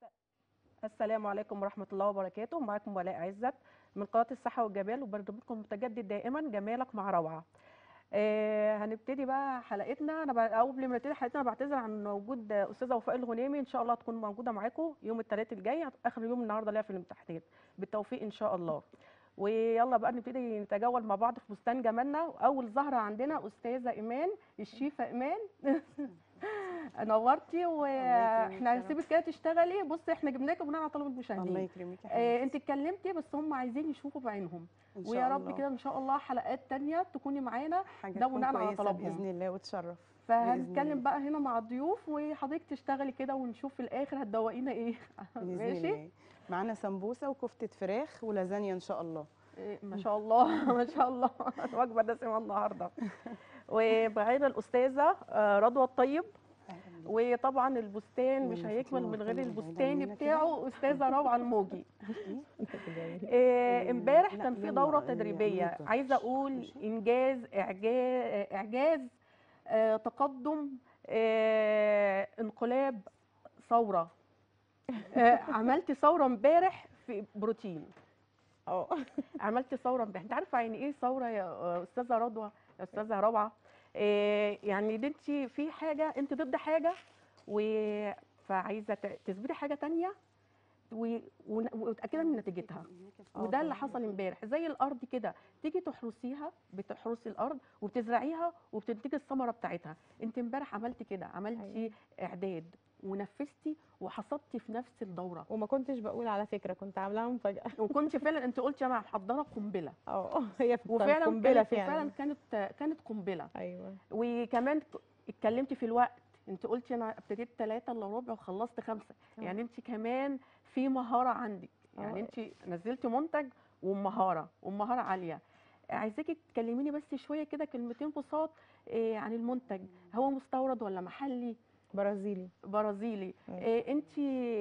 السلام عليكم ورحمة الله وبركاته معكم ولاء عزت من قناة الصحة والجمال وبرنامجكم المتجدد دائما جمالك مع روعة آه هنبتدي بقى حلقتنا انا بقى قبل ما نبتدي حلقتنا بعتذر عن وجود استاذه وفاء الغنيمي ان شاء الله تكون موجوده معاكم يوم الثلاث الجاي اخر يوم النهارده ليها في الامتحانات بالتوفيق ان شاء الله ويلا بقى نبتدي نتجول مع بعض في بستان جمالنا واول زهره عندنا استاذه ايمان الشيفه ايمان نورتي واحنا هنسيبك كده تشتغلي بصي احنا جبناكي بناء على طلب الله المشاهدين يكرمك يا آه حبيبتي انت اتكلمتي بس هم عايزين يشوفوا بعينهم إن شاء ويا رب الله. كده ان شاء الله حلقات تانية تكوني معانا حاجه ده تكون بناء على كويسة طلبهم. باذن الله وتشرف فهنتكلم الله. بقى هنا مع الضيوف وحضرتك تشتغلي كده ونشوف في الاخر هتدوقينا ايه باذن ماشي الله معانا سمبوسه وكفته فراخ ولازانيا ان شاء الله إيه، ما شاء الله ما شاء الله وجبه دسمه النهارده ومعانا الاستاذه آه، رضوى الطيب وطبعا البستان مش مم، هيكمل فاطمة من غير بعيد البستاني عننا كده. بتاعه استاذه روعه الموجي إيه؟ إيه، امبارح لا، كان في يلا، دوره إيه، تدريبيه عملته. عايزه اقول ماشي. انجاز اعجاز اعجاز آه، تقدم آه، انقلاب ثوره آه، عملت ثوره امبارح في بروتين اه عملت ثوره امبارح انت عارفه يعني ايه ثوره يا آه، استاذه رضوى يا استاذه روعه آه، يعني دي انت في حاجه انت ضد حاجه و فعايزه ت- تثبتي حاجه تانية و- ون- ومتاكده من نتيجتها آه وده اللي طبعاً. حصل امبارح زي الارض كده تيجي تحرسيها بتحرسي الارض وبتزرعيها وبتنتجي الثمره بتاعتها انت امبارح عملتي كده عملتي أيوة. اعداد ونفذتي وحصدتي في نفس الدوره وما كنتش بقول على فكره كنت عاملاها مفاجاه وكنت فعلا انت قلتي انا محضره قنبله اه هي في وفعلا قنبله كانت فعلا فعلا كانت كانت قنبله ايوه وكمان ك- اتكلمتي في الوقت انت قلتي انا ابتديت ثلاثة الا ربع وخلصت خمسة آه. يعني انت كمان في مهارة عندك يعني آه. انت نزلتي منتج ومهارة ومهارة عالية عايزاكي تكلميني بس شوية كده كلمتين بساط إيه عن المنتج هو مستورد ولا محلي برازيلي برازيلي مم. إيه انت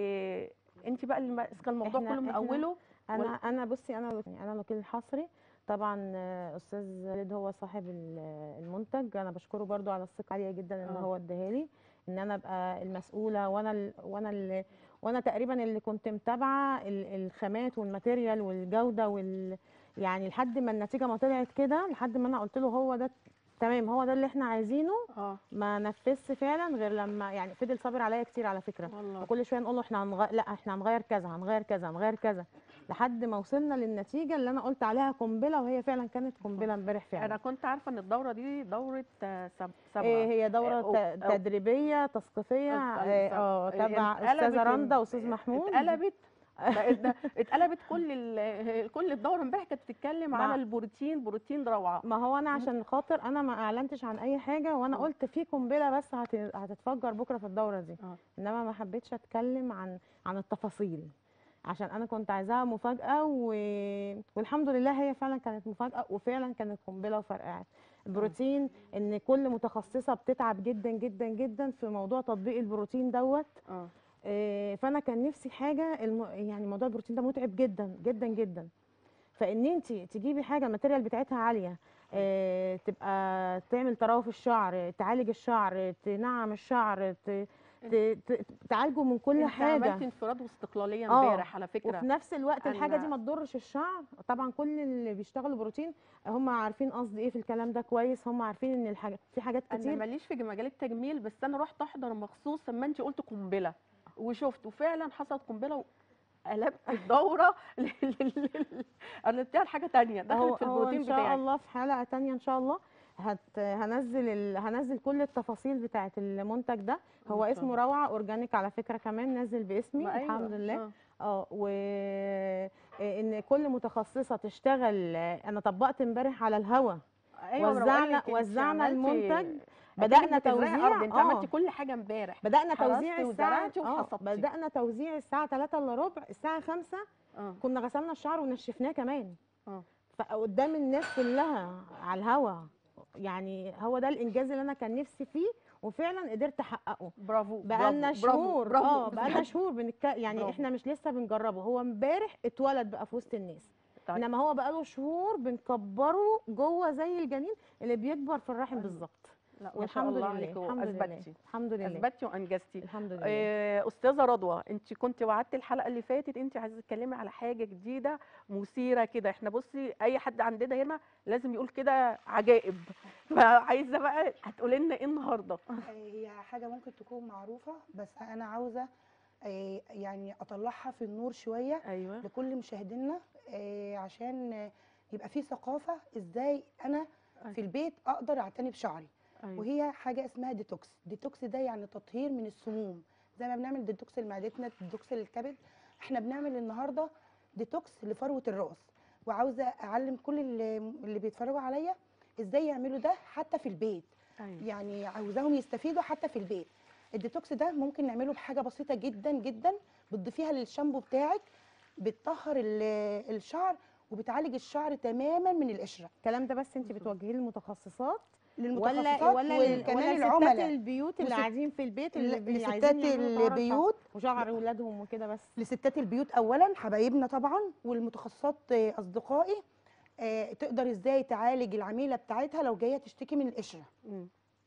انت بقى اللي ماسكه الموضوع إحنا- كله من إحنا- اوله انا ولا- انا بصي انا الوك- انا الوكيل الحصري طبعا آه، استاذ خالد هو صاحب ال- المنتج انا بشكره برضو على الثقه عاليه جدا ان آه. هو اداها لي ان انا ابقى المسؤوله وانا ال وانا ال وانا تقريبا اللي كنت متابعه ال- الخامات والماتيريال والجوده وال يعني لحد ما النتيجه ما طلعت كده لحد ما انا قلت له هو ده تمام هو ده اللي احنا عايزينه اه ما نفذش فعلا غير لما يعني فضل صابر عليا كتير على فكره والله وكل شويه نقول له احنا هنغير لا احنا هنغير كذا هنغير كذا هنغير كذا لحد ما وصلنا للنتيجه اللي انا قلت عليها قنبله وهي فعلا كانت قنبله امبارح انا فعلا كنت عارفه ان الدوره دي دوره آه، سب- سبعه إيه هي دوره آه، ت- أو- تدريبيه تثقيفيه اتفضل، إيه، اتفضل. اه تبع اتقلبت استاذه ال- رندا واستاذ محمود اتقلبت بقت ده- اتقلبت كل ال- كل الدوره امبارح كانت بتتكلم مع- على البروتين بروتين روعه ما هو انا عشان خاطر انا ما اعلنتش عن اي حاجه وانا آه. قلت في قنبله بس هت- هتتفجر بكره في الدوره دي آه. انما ما حبيتش اتكلم عن عن التفاصيل عشان انا كنت عايزاها مفاجاه و... والحمد لله هي فعلا كانت مفاجاه وفعلا كانت قنبله وفرقعت البروتين ان كل متخصصه بتتعب جدا جدا جدا في موضوع تطبيق البروتين دوت اه إيه، فانا كان نفسي حاجه الم... يعني موضوع البروتين ده متعب جدا جدا جدا فان انت تجيبي حاجه الماتيريال بتاعتها عاليه إيه، تبقى تعمل طراوه في الشعر تعالج الشعر تنعم الشعر ت... ت... ت... تعالجه من كل انت حاجه عملت انفراد واستقلاليه آه. امبارح على فكره وفي نفس الوقت الحاجه أنا- دي ما تضرش الشعر طبعا كل اللي بيشتغلوا بروتين هم عارفين قصدي ايه في الكلام ده كويس هم عارفين ان الحاجه في حاجات انا كتير ماليش في مجال التجميل بس انا رحت احضر مخصوص لما انت قلت قنبله وشفت وفعلا حصلت قنبله قلبت الدوره لل- لل- لل- قلبتها لحاجه تانية هو دخلت في هو البروتين ان شاء بتاعك الله في حلقه تانية ان شاء الله هت هنزل ال... هنزل كل التفاصيل بتاعه المنتج ده هو إن شاء اسمه روعه اورجانيك على فكره كمان نزل باسمي ما أيوة، الحمد لله آه. اه و ان كل متخصصه تشتغل انا طبقت امبارح على الهوا ايوه ما أنا بقول وزعنا- لك أنت وزعنا عملتي- المنتج أكنك بدأنا بتزرعي توزيع، أرض، انت آه. عملتي كل حاجه امبارح بدأنا حرستي توزيع الساعة وزرعتي اه وحصدتي. بدأنا توزيع الساعة 3 الا ربع الساعة 5 اه كنا غسلنا الشعر ونشفناه كمان اه فقدام الناس كلها على الهوا يعني هو ده الانجاز اللي انا كان نفسي فيه وفعلا قدرت احققه برافو بقالنا برافو، برافو، شهور برافو، اه بقالنا بجد. شهور بنتك... يعني برافو. احنا مش لسه بنجربه هو امبارح اتولد بقى في وسط الناس طيب. انما هو بقاله شهور بنكبره جوه زي الجنين اللي بيكبر في الرحم بالظبط لا ما شاء والحمد الله لله عليك الحمد لله اثبتي الحمد لله اثبتي وانجزتي الحمد لله آه، استاذه رضوى انت كنت وعدتي الحلقه اللي فاتت انت عايزه تتكلمي على حاجه جديده مثيره كده احنا بصي اي حد عندنا هنا لازم يقول كده عجائب فعايزه بقى هتقولي لنا ايه النهارده هي حاجة ممكن تكون معروفة بس أنا عاوزة آه، يعني أطلعها في النور شوية ايوه لكل مشاهدينا آه، عشان آه، يبقى في ثقافة إزاي أنا في البيت أقدر أعتني بشعري ايوه وهي حاجة اسمها ديتوكس ديتوكس ده يعني تطهير من السموم زي ما بنعمل ديتوكس لمعدتنا ديتوكس للكبد احنا بنعمل النهاردة ديتوكس لفروة الراس وعاوزة أعلم كل اللي, اللي بيتفرجوا عليا إزاي يعملوا ده حتى في البيت ايوه يعني عاوزاهم يستفيدوا حتى في البيت الديتوكس ده ممكن نعمله بحاجه بسيطه جدا جدا بتضيفيها للشامبو بتاعك بتطهر ال- الشعر وبتعالج الشعر تماما من القشره الكلام ده بس انت بتوجهيه للمتخصصات ولا للمتخصصات ولا لل- وكمان ولا ستات العملاء البيوت اللي وست- قاعدين في البيت اللي ل- بي- عايزين لستات يعملوا طهارة شعر البيوت وشعر اولادهم وكده بس لستات البيوت اولا حبايبنا طبعا والمتخصصات آه، اصدقائي آه، تقدر ازاي تعالج العميله بتاعتها لو جايه تشتكي من القشره مم.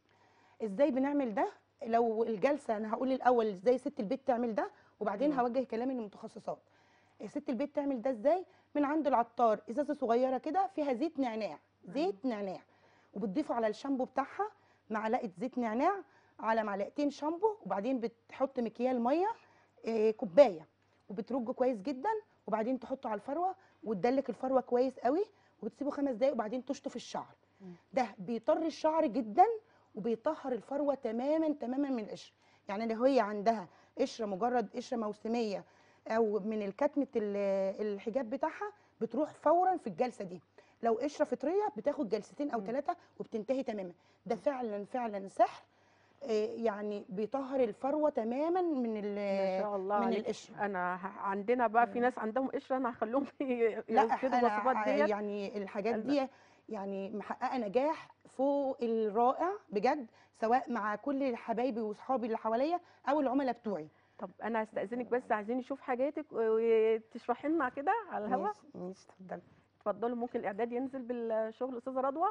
ازاي بنعمل ده لو الجلسه انا هقول الاول ازاي ست البيت تعمل ده وبعدين مم. هوجه كلامي للمتخصصات ست البيت تعمل ده ازاي من عند العطار ازازه صغيره كده فيها زيت نعناع زيت نعناع وبتضيفه على الشامبو بتاعها معلقه زيت نعناع على معلقتين شامبو وبعدين بتحط مكيال ميه آه، كوبايه وبترجه كويس جدا وبعدين تحطه على الفروه وتدلك الفروه كويس قوي وبتسيبه خمس دقايق وبعدين تشطف الشعر مم. ده بيطر الشعر جدا وبيطهر الفروه تماما تماما من القشره يعني لو هي عندها قشره مجرد قشره موسميه او من الكتمه ال- الحجاب بتاعها بتروح فورا في الجلسه دي لو قشره فطريه بتاخد جلستين او مم. ثلاثه وبتنتهي تماما ده فعلا فعلا سحر آه، يعني بيطهر الفروه تماما من ال- ما شاء الله من عليك. القشره انا ه- عندنا بقى في ناس عندهم قشره انا هخليهم لا يكتبوا انا الوصفات ع- ديت يعني الحاجات الب- دي يعني محققه نجاح فوق الرائع بجد سواء مع كل حبايبي واصحابي اللي حواليا او العملاء بتوعي طب انا هستاذنك بس عايزين نشوف حاجاتك وتشرحي لنا كده على الهوا ماشي ماشي اتفضلي اتفضلوا ممكن الاعداد ينزل بالشغل استاذه رضوى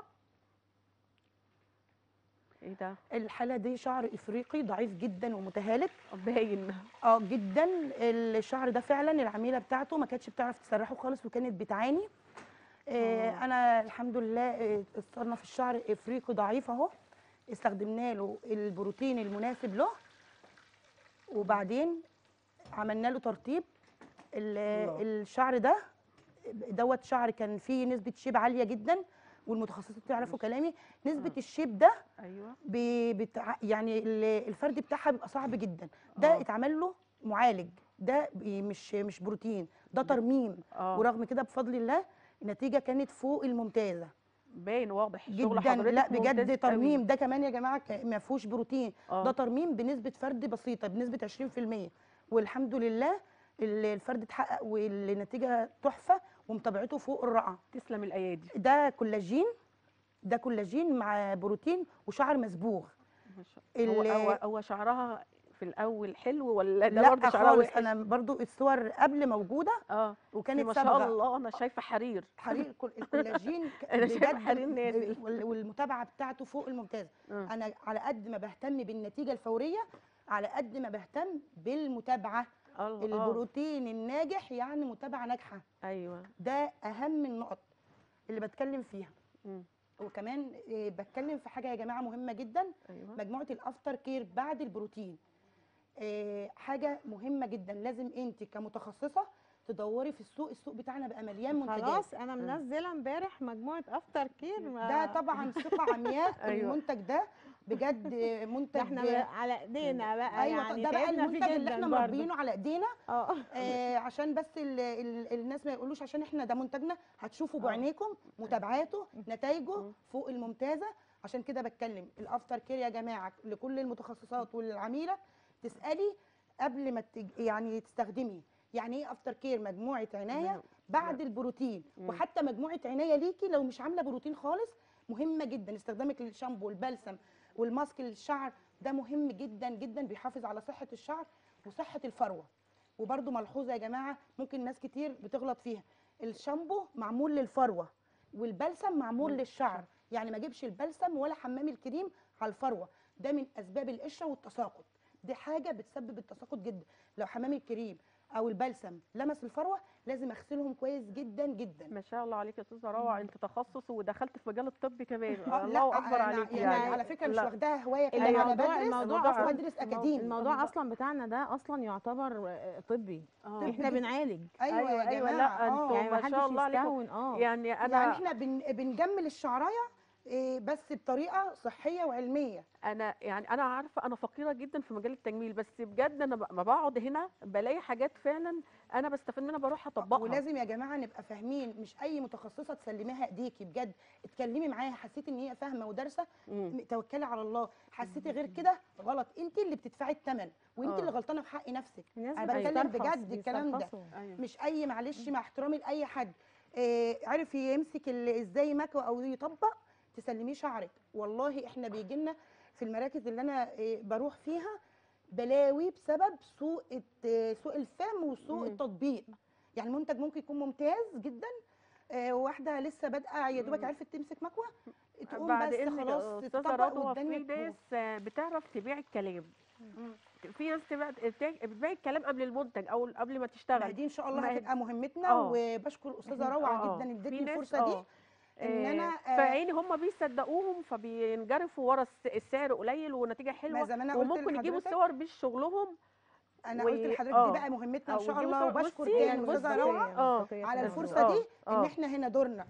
ايه ده الحاله دي شعر افريقي ضعيف جدا ومتهالك باين اه جدا الشعر ده فعلا العميله بتاعته ما كانتش بتعرف تسرحه خالص وكانت بتعاني آه آه. انا الحمد لله آه، اتصنف الشعر افريقي ضعيف اهو استخدمنا له البروتين المناسب له وبعدين عملنا له ترطيب ال- الله. الشعر ده دوت شعر كان فيه نسبه شيب عاليه جدا والمتخصصين تعرفوا كلامي نسبه آه. الشيب ده ايوه بي- بتع... يعني ال- الفرد بتاعها بيبقى صعب جدا ده آه. اتعمل له معالج ده بي- مش مش بروتين ده ترميم اه ورغم كده بفضل الله النتيجه كانت فوق الممتازه باين واضح شغل جدا حضرتك لا ممتاز بجد قوي. ترميم ده كمان يا جماعه ك- ما فيهوش بروتين اه ده ترميم بنسبه فرد بسيطه بنسبه 20% والحمد لله ال- الفرد اتحقق والنتيجه تحفه ومتابعته فوق الرائعه تسلم الايادي ده كولاجين ده كولاجين مع بروتين وشعر مسبوغ ما شاء هو ال- هو هو شعرها في الاول حلو ولا ده لا برضه شعرها خالص وحش انا برضو الصور قبل موجوده اه وكانت ما شاء صبغه الله انا شايفه حرير حرير الكل- الكولاجين ك- أنا شايفة بجد حرير نازل. وال- والمتابعه بتاعته فوق الممتازه آه. انا على قد ما بهتم بالنتيجه الفوريه على قد ما بهتم بالمتابعه الله آه. البروتين الناجح يعني متابعه ناجحه ايوه ده اهم النقط اللي بتكلم فيها مم. وكمان آه، بتكلم في حاجه يا جماعه مهمه جدا ايوه مجموعه الافتر كير بعد البروتين آه، حاجه مهمه جدا لازم انت كمتخصصه تدوري في السوق السوق بتاعنا بقى مليان منتجات خلاص انا منزله امبارح مجموعه افتر كير ده ما- طبعا ثقه عمياء أيوة. المنتج ده بجد منتج ده احنا على ايدينا بقى ايوه يعني ده بقى تعبنا فيه المنتج اللي جداً احنا برضه. مربينه على ايدينا اه آه عشان بس ال ال الناس ما يقولوش عشان احنا ده منتجنا هتشوفوا آه. بعينيكم متابعاته نتائجه مم. فوق الممتازه عشان كده بتكلم الافتر كير يا جماعه لكل المتخصصات والعميله تسالي قبل ما تج... يعني تستخدمي يعني ايه افتر كير مجموعه عنايه نعم. بعد البروتين مم. وحتى مجموعه عنايه ليكي لو مش عامله بروتين خالص مهمه جدا استخدامك للشامبو والبلسم والماسك للشعر ده مهم جدا جدا بيحافظ على صحه الشعر وصحه الفروه وبرده ملحوظه يا جماعه ممكن ناس كتير بتغلط فيها الشامبو معمول للفروه والبلسم معمول مم. للشعر يعني ما اجيبش البلسم ولا حمام الكريم على الفروه ده من اسباب القشره والتساقط دي حاجه بتسبب التساقط جدا لو حمام الكريم او البلسم لمس الفروه لازم اغسلهم كويس جدا جدا ما شاء الله عليك يا استاذه روعه انت تخصص ودخلت في مجال الطب كمان آه، الله اكبر أنا عليك يعني, يعني على فكره مش لا. واخداها هوايه كده الموضوع- انا بدرس الموضوع أصلاً- بدرس اكاديمي الموضوع اصلا بتاعنا ده اصلا يعتبر آه، طبي آه. احنا بنعالج ايوه يا أيوة، أيوة، لا، جماعه أنتوا آه. يعني ما ما شاء حدش الله عليكم. يستهون اه يعني انا يعني احنا بن بنجمل الشعرايه إيه، بس بطريقه صحيه وعلميه انا يعني انا عارفه انا فقيره جدا في مجال التجميل بس بجد انا ب- ما بقعد هنا بلاقي حاجات فعلا انا بستفاد منها بروح اطبقها ولازم يا جماعه نبقى فاهمين مش اي متخصصه تسلميها ايديكي بجد اتكلمي معاها حسيتي ان هي فاهمه ودارسه مم. توكلي على الله حسيتي غير كده غلط انت اللي بتدفعي الثمن وانت آه. اللي غلطانه في حق نفسك الناس أنا بتكلم بتسترخص، بجد الكلام ده. بيسترخصوا. أيوة. مش اي معلش مع احترامي لاي حد إيه عرف يمسك ال- ازاي مكوى او يطبق تسلميه شعرك والله احنا بيجي لنا في المراكز اللي انا إيه بروح فيها بلاوي بسبب سوء الت- سوء الفهم وسوء مم. التطبيق يعني المنتج ممكن يكون ممتاز جدا آه، واحده لسه بادئه يا دوبك مم. عرفت تمسك مكوى تقوم بعد بس اذنك خلاص يا استاذه تطبق رضوى والدنيا في تبوظ. ناس آه، بتعرف تبيع الكلام مم. في ناس تبيع بتبيع- بتبيع الكلام قبل المنتج او قبل ما ما تشتغل دي ان شاء الله ما هي- هتبقى مهمتنا آه. وبشكر استاذه إحنا- روعه آه، جدا في ادتني ناس- الفرصه دي آه. ان انا آه، فعيني هم بيصدقوهم فبينجرفوا ورا الس- السعر قليل ونتيجه ما حلوه زي ما انا قلت وممكن يجيبوا لحضرتك الصور مش شغلهم انا و- قلت لحضرتك آه. دي بقى مهمتنا ان أو شاء يجيبوا الله صور- وبشكر بصي- تاني بصي- استاذه روعه آه. على آه. الفرصه دي ان آه. احنا هنا دورنا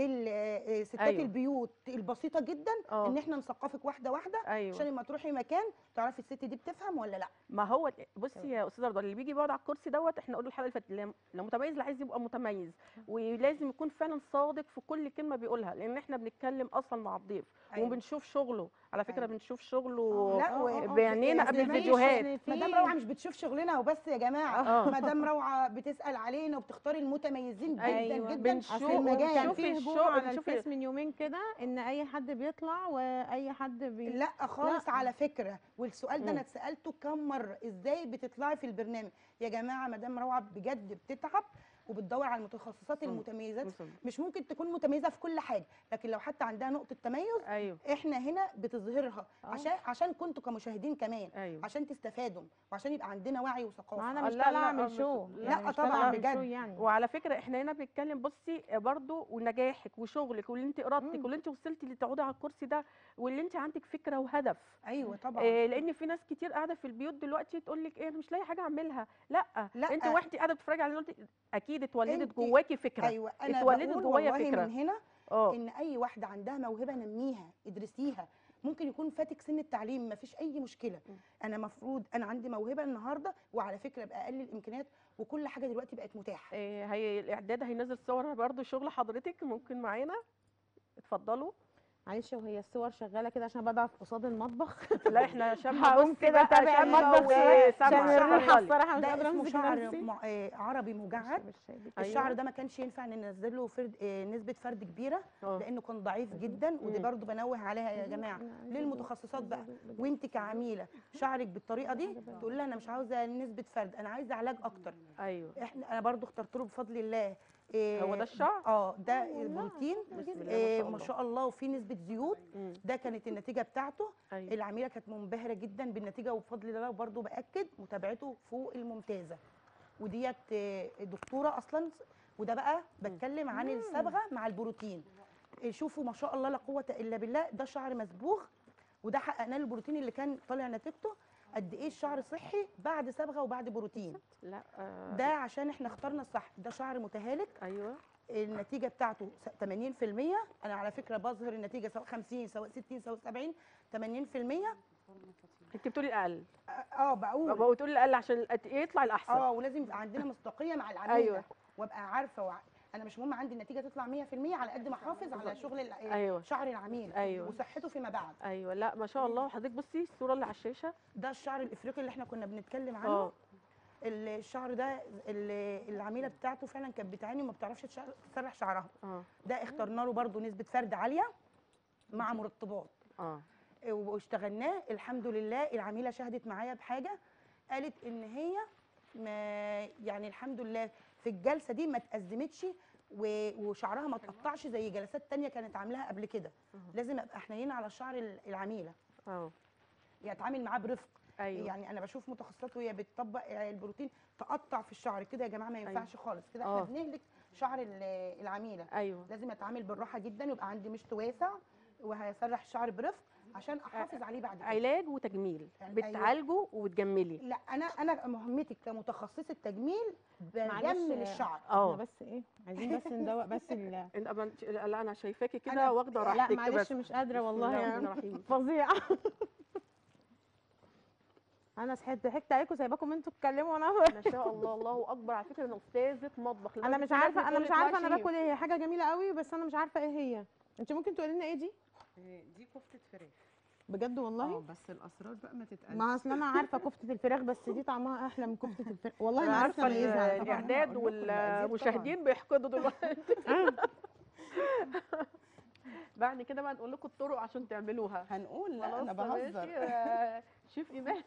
للستات أيوة. البيوت البسيطه جدا آه. ان احنا نثقفك واحده واحده ايوه عشان لما تروحي مكان تعرفي الست دي بتفهم ولا لا ما هو بصي يا استاذه رضوى اللي بيجي يقعد على الكرسي دوت احنا قلنا الحلقه اللي فاتت اللي لو متميز اللي عايز يبقى متميز ولازم يكون فعلا صادق في كل كلمه بيقولها لان احنا بنتكلم اصلا مع الضيف أيوة. وبنشوف شغله على فكره أيوة. بنشوف شغله لا آه، و- آه، آه. بعينينا أصل قبل مفيش- الفيديوهات مدام روعه مش بتشوف شغلنا وبس يا جماعه آه. مدام روعه بتسال علينا وبتختار المتميزين جدا أيوة. جدا بنشوف- في المجال كان بنشوف في الشغل- هجوم على بنشوف الفيس من يومين كده ان اي حد بيطلع واي حد بي... لا خالص لا. على فكره والسؤال ده مم. انا اتسالته كم مره ازاي بتطلعي في البرنامج يا جماعه مدام روعه بجد بتتعب وبتدور على المتخصصات مم. المتميزات وصل. مش ممكن تكون متميزه في كل حاجه لكن لو حتى عندها نقطه تميز ايوه احنا هنا بتظهرها آه. عشان عشان كنتوا كمشاهدين كمان ايوه عشان تستفادوا وعشان يبقى عندنا وعي ما وثقافه انا آه، مش لا، طالعه لا، اعمل آه، شو لا، يعني مش طبعاً طالعة أعمل بجد. شو يعني وعلى فكره احنا هنا بنتكلم بصي برضو ونجاحك وشغلك واللي انت ارادتك مم. واللي انت وصلتي اللي تقعدي على الكرسي ده واللي انت عندك فكره وهدف ايوه طبعا آه لان في ناس كتير قاعده في البيوت دلوقتي تقول لك ايه انا مش لاقي حاجه اعملها لا, لا. انت واحده قاعده بتتفرجي على دلوقتي اكيد اتولدت انت- جواكي فكره ايوه انا اتولدت بقول جوايا والله فكرة. من هنا اه ان اي واحده عندها موهبه نميها ادرسيها ممكن يكون فاتك سن التعليم مفيش اي مشكله م. انا مفروض انا عندي موهبه النهارده وعلى فكره باقل الامكانيات وكل حاجه دلوقتي بقت متاحه آه، هي الاعداد هينزل صور برضو شغل حضرتك ممكن معانا اتفضلوا معلش وهي الصور شغاله كده عشان بضعف قصاد المطبخ لا احنا شامه هقوم بصي كده بقى اتابع شامة المطبخ شوية عشان وسامعة. الريحه اتفضلي. الصراحه مش ده قادره اسمه امسك شعر نفسي مع- آه، عربي مجعد بالشاي بتاعي. أيوة. الشعر ده ما كانش ينفع ننزل له فرد آه، نسبه فرد كبيره اه لانه كان ضعيف جدا ودي مم. برضو بنوه عليها يا جماعه أنا عايزة للمتخصصات بقى أدوق- وانت كعميله شعرك بالطريقه دي تقول لها انا مش عاوزه نسبه فرد انا عايزه علاج اكتر ايوه احنا انا برضو اخترت له بفضل الله إيه هو ده الشعر؟ اه ده آه والله. بروتين بسم الله إيه ما ما شاء الله شاء الله وفي نسبه زيوت مم. ده كانت النتيجه بتاعته ايوه العميله كانت منبهره جدا بالنتيجه وبفضل الله وبرضو باكد متابعته فوق الممتازه وديت آه، دكتوره اصلا وده بقى بتكلم عن الصبغه مع البروتين إيه، شوفوا ما شاء الله لا قوه الا بالله ده شعر مسبوغ وده حققنا له البروتين اللي كان طالع نتيجته قد ايه الشعر صحي بعد صبغه وبعد بروتين لا آه، ده عشان احنا اخترنا الصح ده شعر متهالك ايوه النتيجه بتاعته س- 80% انا على فكره بظهر النتيجه سواء 50 سواء 60 سواء 70 80% انت بتقولي الاقل اه آه، بقول بقى بتقولي الاقل عشان الأت- يطلع الاحسن اه ولازم يبقى عندنا مصداقيه مع العميل أيوة. وابقى عارفه وع... انا مش مهم عندي النتيجه تطلع 100% على قد ما احافظ على شغل الع- أيوة. شعر العميل أيوة. وصحته فيما بعد ايوه لا ما شاء الله حضرتك بصي الصوره اللي على الشاشه ده الشعر الافريقي اللي احنا كنا بنتكلم عنه اه الشعر ده ال- العميله بتاعته فعلا كانت بتعاني وما بتعرفش تشع- تسرح شعرها اه ده اخترنا له برده نسبه فرد عاليه مع مرطبات اه واشتغلناه الحمد لله العميله شهدت معايا بحاجه قالت ان هي ما يعني الحمد لله في الجلسه دي ما تأزمتش و- وشعرها ما تقطعش زي جلسات تانية كانت عاملاها قبل كده أها. لازم ابقى حنينه على شعر ال- العميله اه يعني اتعامل معاه برفق ايوه يعني انا بشوف متخصصات وهي بتطبق البروتين تقطع في الشعر كده يا جماعه ما ينفعش خالص كده احنا آه. بنهلك شعر ال- العميله ايوه لازم اتعامل بالراحه جدا ويبقى عندي مشط واسع وهسرح الشعر برفق عشان احافظ عليه بعد كده علاج وتجميل يعني أيوة. بتعالجه وبتجملي لا انا انا مهمتي كمتخصصه تجميل بجمل معلش، الشعر اه احنا بس ايه عايزين بس ندوق بس ال... انت أما- لا انا شايفاكي أنا- كده واخده لا راحتك معلش بس مش قادره والله بسم الله يعني الرحمن الرحيم. فظيع انا صحيت ضحكت عليكم سايباكم انتوا تتكلموا وانا ما شاء الله الله اكبر على فكره انا استاذه مطبخ انا لدرجة مش في ناس عارفه انا بتقول مش لك عارفه لا انا شيف. باكل ايه هي حاجه جميله قوي بس انا مش عارفه ايه هي انت ممكن تقولي لنا ايه دي دي كفته فراخ بجد اه والله بس الاسرار بقى ما تتقالش ما اصل انا عارفه كفته الفراخ بس دي طعمها احلى من كفته الفراخ والله انا ما عارفه عارفه اميزها ال- طبعاً. الاعداد هقول لكم المقادير والمشاهدين بيحقدوا دلوقتي بعد كده بقى نقول لكم الطرق عشان تعملوها هنقول لا خلاص انا بهزر ماشي آه، شيف ايمان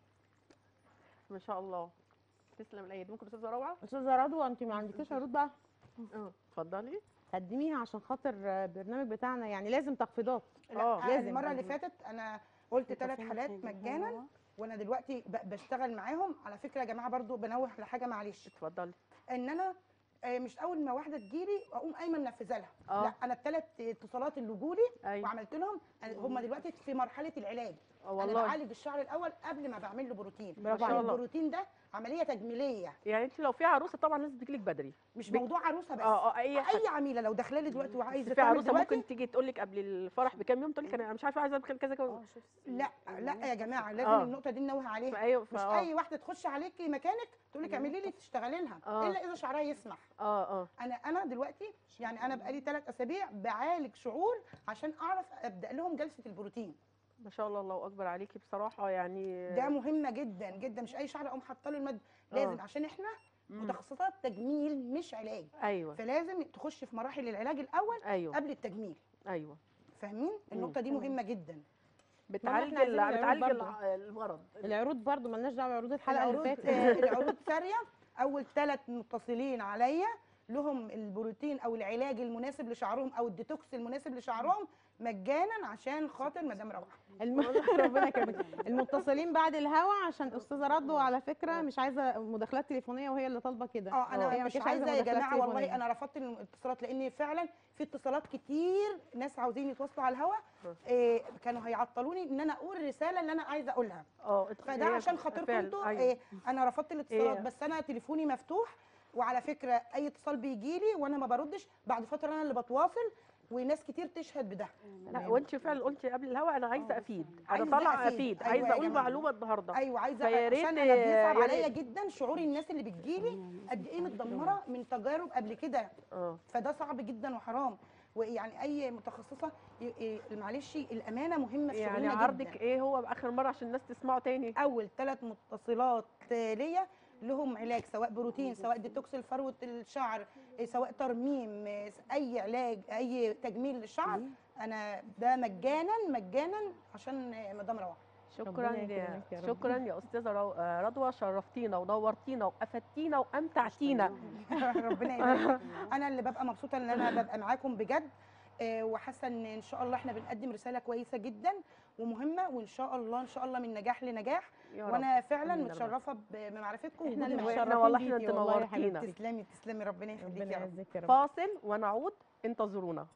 ما شاء الله تسلم الايد ممكن استاذه روعه استاذه رضوى انت ما عندكيش عروض بقى اه اتفضلي قدميها عشان خاطر البرنامج بتاعنا يعني لازم تخفيضات اه لازم. المره اللي فاتت انا قلت ثلاث حالات مجانا وانا دلوقتي ب- بشتغل معاهم على فكره يا جماعه برضو بنوه لحاجه معلش اتفضلي ان انا آه، مش اول ما واحده تجيلي اقوم قايمه منفذه لها اه. لا انا الثلاث اتصالات اللي جولي ايوه وعملت لهم هم دلوقتي في مرحله العلاج آه انا والله بعالج الشعر الاول قبل ما بعمل له بروتين برافو عشان عليك. البروتين ده عمليه تجميليه يعني انت لو في عروسه طبعا لازم تجيلك بدري مش بي- موضوع عروسه بس اه اه اي حد اي عميله لو داخله لي دلوقتي وعايزه في تعمل عروسه دلوقتي ممكن تيجي تقول لك قبل الفرح بكام يوم تقول لك انا مش عارفه عايزه أعمل كذا كذا لا لا يا جماعه لازم آه. النقطه دي ننوه عليها ايوه مش فا- اي واحده تخش عليكي مكانك تقول لك اعملي لي تشتغلي لها آه. الا اذا شعرها يسمح اه اه انا انا دلوقتي يعني انا بقالي ثلاث اسابيع بعالج شعور عشان اعرف ابدا لهم جلسه البروتين ما شاء الله الله اكبر عليكي بصراحه يعني ده مهمه جدا جدا مش اي شعر اقوم حاطه له المد لازم آه. عشان احنا مم. متخصصات تجميل مش علاج ايوه فلازم تخش في مراحل العلاج الاول ايوه قبل التجميل ايوه فاهمين النقطه دي تمام. مهمه جدا بتعالج إحنا عايزين ال- العروض بتعالج برضو. الع- المرض العروض برضو ملناش دعوه بعروض الحلقه اللي العروض فاتت آه، العروض ساريه اول ثلاث متصلين عليا لهم البروتين او العلاج المناسب لشعرهم او الديتوكس المناسب لشعرهم مجانا عشان خاطر مدام روعه الم... ربنا يكرمك المتصلين بعد الهوا عشان استاذه رضوى على فكره مش عايزه مداخلات تليفونيه وهي اللي طالبه كده اه انا هي ما مش كانتش عايزه يا مداخلات جماعه والله تليفونية. انا رفضت الاتصالات لان فعلا في اتصالات كتير ناس عاوزين يتواصلوا على الهوا إيه كانوا هيعطلوني ان انا اقول الرساله اللي انا عايزه اقولها اه فده هي عشان خاطركم فعلا، انتوا أيوة. إيه انا رفضت الاتصالات إيه. بس انا تليفوني مفتوح وعلى فكره اي اتصال بيجي لي وانا ما بردش بعد فتره انا اللي بتواصل وناس كتير تشهد بده لا وانت فعلا قلتي قبل الهوا انا عايزه افيد انا عايزة طالعه أفيد. افيد أيوة عايزه يا اقول جماعة. معلومه النهارده ايوه عايزه فيا ريت- عشان انا بيصعب يا عليا ريت. جدا شعور الناس اللي بتجيلي قد ايه متدمره من تجارب قبل كده اه فده صعب جدا وحرام ويعني اي متخصصه ي- ي- معلش الامانه مهمه في يعني شغلنا عرضك جدا ايه هو باخر مره عشان الناس تسمعه تاني اول ثلاث متصلات ليا لهم علاج سواء بروتين سواء ديتوكس لفروه الشعر إيه، سواء ترميم إيه، اي علاج اي تجميل للشعر انا ده مجانا مجانا عشان آه، مدام روعه شكرا ربنا يا يكرمك يا رب. شكرا يا استاذه رو- آه، رضوى شرفتينا ونورتينا وافدتينا وامتعتينا ربنا يبارك انا اللي ببقى مبسوطه ان انا ببقى معاكم بجد آه، وحاسه ان ان شاء الله احنا بنقدم رساله كويسه جدا ومهمه وان شاء الله ان شاء الله من نجاح لنجاح يا رب وانا فعلا آمين يا رب. متشرفه ب- بمعرفتكم احنا اللي ووجودي معاكم. احنا متشرفين والله احنا بيكي انت والله يا نورتينا. حبيبتي. تسلمي تسلمي ربنا يخليك ربنا يا رب يعزك يا رب فاصل ونعود انتظرونا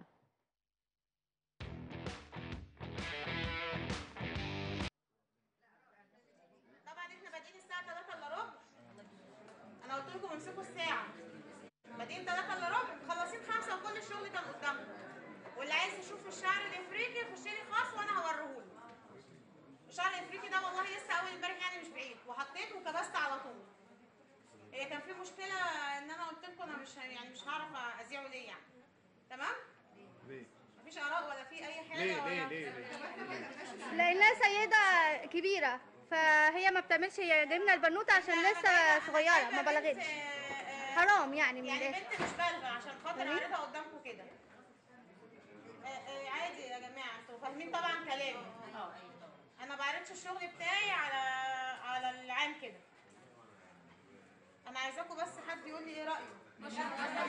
طبعا احنا بادئين الساعة 3 الا ربع انا قلت لكم امسكوا الساعة بادئين 3 الا ربع مخلصين 5 وكل الشغل كان قدامكم واللي عايز يشوف الشعر الافريقي يخش لي خاص وانا هوريهوله الشعر الافريقي ده والله لسه اول امبارح يعني مش بعيد وحطيت وكبست على طول هي كان في مشكلة ان انا قلت لكم انا مش يعني مش هعرف اذيعه ليه يعني تمام؟ ليه؟ مفيش اراء ولا في اي حاجة ليه ولا ليه ليه ليه؟ لانها سيده كبيره فهي ما بتعملش هي جايبنا البنوته عشان لسه صغيره ما بلغتش حرام يعني من يعني الاخر بنت مش بالغه عشان خاطر عارضها قدامكم كده آه، آه، عادي يا جماعه انتوا فاهمين طبعا كلامي انا بعرضش الشغل بتاعي على على العام كده انا عايزاكم بس حد يقول لي ايه رايه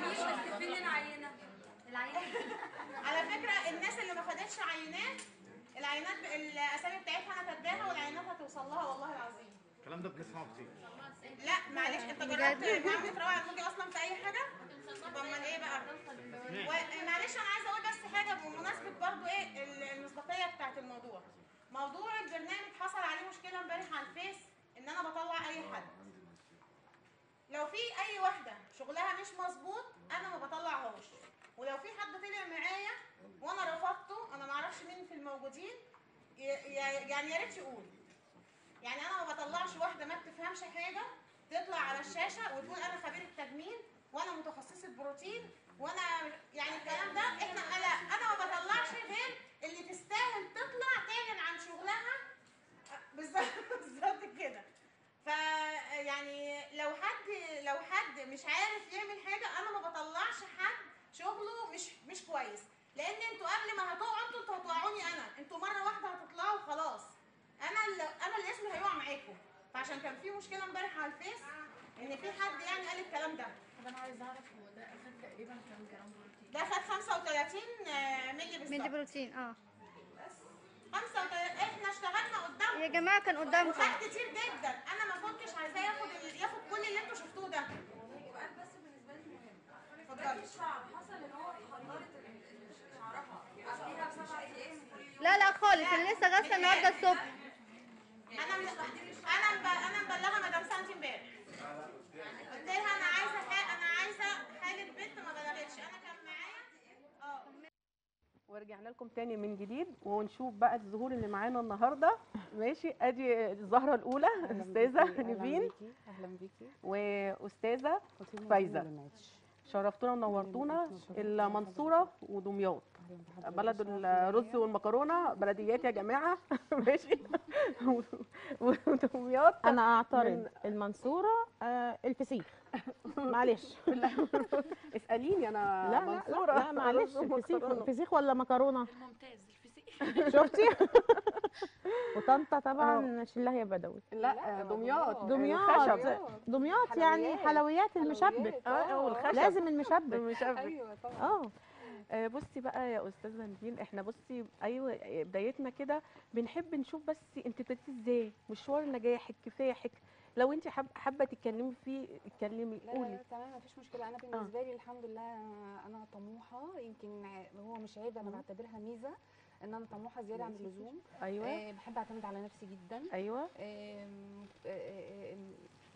فين العينة؟ العينة على فكره الناس اللي ما خدتش عينات العينات الاسامي بتاعتها انا كاتباها والعينات هتوصل لها والله العظيم الكلام ده بنسمعه كتير لا معلش انت جربت معامله روعه الموجي اصلا في اي حاجه طب امال ايه بقى و- معلش انا عايزه اقول بس حاجه بمناسبه برضو ايه ال- المصداقيه بتاعت الموضوع موضوع البرنامج حصل عليه مشكله امبارح على الفيس ان انا بطلع اي حد لو في اي واحده شغلها مش مظبوط انا ما بطلعهاش ولو في حد طلع معايا وانا رفضته انا ما اعرفش مين في الموجودين ي- ي- يعني يا ريت يقول يعني انا ما بطلعش واحده ما بتفهمش حاجه تطلع على الشاشه وتقول انا خبيره تجميل وانا متخصصه بروتين وانا يعني الكلام ده احنا لا انا ما بطلعش غير اللي تستاهل تطلع تعلن عن شغلها بالظبط بالظبط كده ف يعني لو حد لو حد مش عارف يعمل حاجه انا ما بطلعش حد شغله مش مش كويس لان انتوا قبل ما هتقعوا انتوا انتوا هتوقعوني انا انتوا مره واحده هتطلعوا خلاص انا اللي انا اللي اسمي هيقع معاكم فعشان كان في مشكله امبارح على الفيس ان في حد يعني قال الكلام ده طب انا عايزه اعرف هو ده اخد تقريبا كام جرام بروتين ده خد 35 مللي ملي بالظبط بروتين اه 35 احنا اشتغلنا قدام يا جماعه كان قدامكم وخد كتير جدا انا ما كنتش عايزاه ياخد ال- ياخد كل اللي انتوا شفتوه ده سؤال بس بالنسبه لي مهم اتفضلي الشعر حصل ان هو حضرت شعرها قبليها بسبع ايام لا لا خالص انا لسه غاسله النهارده الصبح انا مش انا مب... انا مبلغه مدام سانتي امبارح قلت لها انا عايزه ح... انا عايزه حاله بنت ما بلغتش انا كان معايا اه ورجعنا لكم تاني من جديد ونشوف بقى الظهور اللي معانا النهارده ماشي ادي الزهره الاولى استاذه نيفين اهلا بيكي واستاذه فاطمة فايزة. نور الماتش. شرفتونا ونورتونا أهلاً بيكي. المنصوره ودمياط أهلاً بحضرتك. بلد شرف الرز ليا. والمكرونه بلديات يا جماعه ماشي ودمياط انا اعترض من- المنصوره آه الفسيخ معلش اساليني انا لا لا منصوره لا, لا معلش رز الفسيخ ومكرونة. فسيخ ولا مكرونه ممتاز الفسيخ شفتي وطنطا طبعا شلها يا بدوي لا دمياط دمياط الخشب دمياط يعني حلويات. حلويات المشبك حلويات، اه والخشب لازم المشبك المشبك ايوه طبعا اه آه، بصي بقى يا استاذه نيفين احنا بصي ايوه آه، بدايتنا كده بنحب نشوف بس انت ابتديتي ازاي مشوار نجاحك كفاحك لو انت حابه حابه تتكلمي فيه اتكلمي لا لا قولي لا تمام مفيش مشكله انا بالنسبه لي الحمد لله انا طموحه يمكن ع- هو مش عيب انا بعتبرها ميزه ان انا طموحه زياده عن اللزوم ايوه أه بحب اعتمد على نفسي جدا ايوه آم، آه، آه، آم،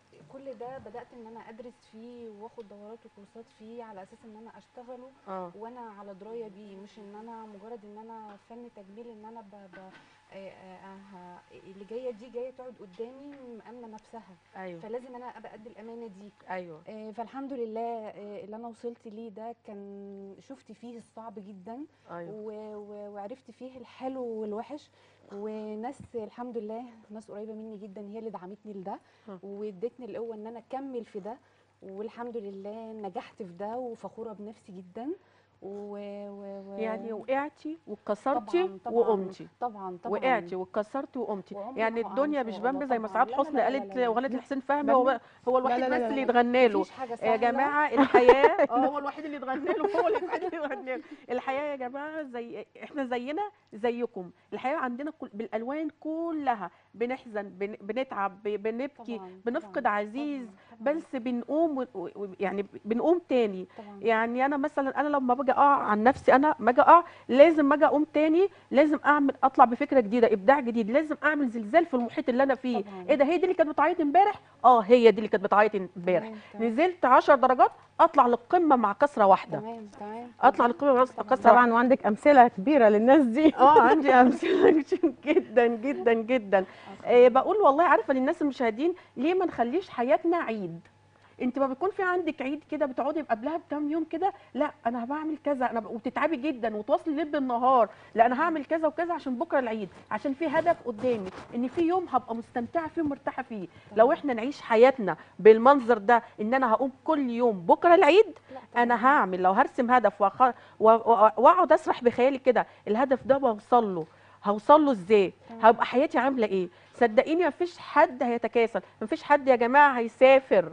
كل ده بدات ان انا ادرس فيه واخد دورات وكورسات فيه على اساس ان انا اشتغله اه وانا على درايه بيه مش ان انا مجرد ان انا فن تجميل ان انا ب... ب... آه، آه، آه، اللي جايه دي جايه تقعد قدامي مأمنه نفسها ايوه فلازم انا ابقى قد الامانه دي ايوه آه، فالحمد لله آه، اللي انا وصلت ليه ده كان شفت فيه الصعب جدا ايوه و- و- وعرفت فيه الحلو والوحش وناس الحمد لله ناس قريبه مني جدا هي اللي دعمتني لده ها. وادتني القوه ان انا اكمل في ده والحمد لله نجحت في ده وفخوره بنفسي جدا و... و... و... يعني وقعتي واتكسرتي طبعاً، طبعاً، وقمتي طبعا طبعا وقعتي واتكسرتي وقمتي وعمري يعني ما هقع الدنيا إن مش شاء الله بامبا زي ما طبعاً. سعاد لا، حسني لا، لا، قالت لا، لا. وغلط حسين فهمي هو هو الوحيد لا، لا، بس لا، اللي لا. يتغنى له مفيش حاجه يا سهله جماعه الحياه اه هو الوحيد اللي يتغنى له هو الوحيد اللي يتغنى له الحياه يا جماعه زي احنا زينا زيكم الحياه عندنا كل بالالوان كلها بنحزن بن... بنتعب ب- بنبكي طبعاً، بنفقد طبعاً، عزيز طبعاً، بس بنقوم و... و... يعني بنقوم تاني طبعا يعني انا مثلا انا لما باجي اقع عن نفسي انا ما اجي اقع لازم ما اجي اقوم تاني لازم اعمل اطلع بفكره جديده ابداع جديد لازم اعمل زلزال في المحيط اللي انا فيه طبعاً. ايه ده هي دي اللي كانت بتعيط امبارح اه هي دي اللي كانت بتعيط امبارح تمام، تمام. نزلت 10 درجات اطلع للقمه مع كسره واحده تمام تمام اطلع للقمه مع كسره واحدة. طبعا وعندك امثله كبيره للناس دي اه عندي امثله جدا جدا جدا آه بقول والله عارفه للناس المشاهدين ليه ما نخليش حياتنا عيد انت ما بيكون في عندك عيد كده بتقعدي قبلها بكام يوم كده لا انا بعمل كذا انا ب... وتتعبي جدا وتواصلي ليل بالنهار لا انا هعمل كذا وكذا عشان بكره العيد عشان في هدف قدامي ان في يوم هبقى مستمتعه فيه ومرتاحه فيه لو احنا نعيش حياتنا بالمنظر ده ان انا هقوم كل يوم بكره العيد انا هعمل لو هرسم هدف وأخ... و- و- واقعد اسرح بخيالي كده الهدف ده بوصل له هوصل له ازاي هبقى حياتي عامله ايه صدقيني مفيش حد هيتكاسل مفيش حد يا جماعه هيسافر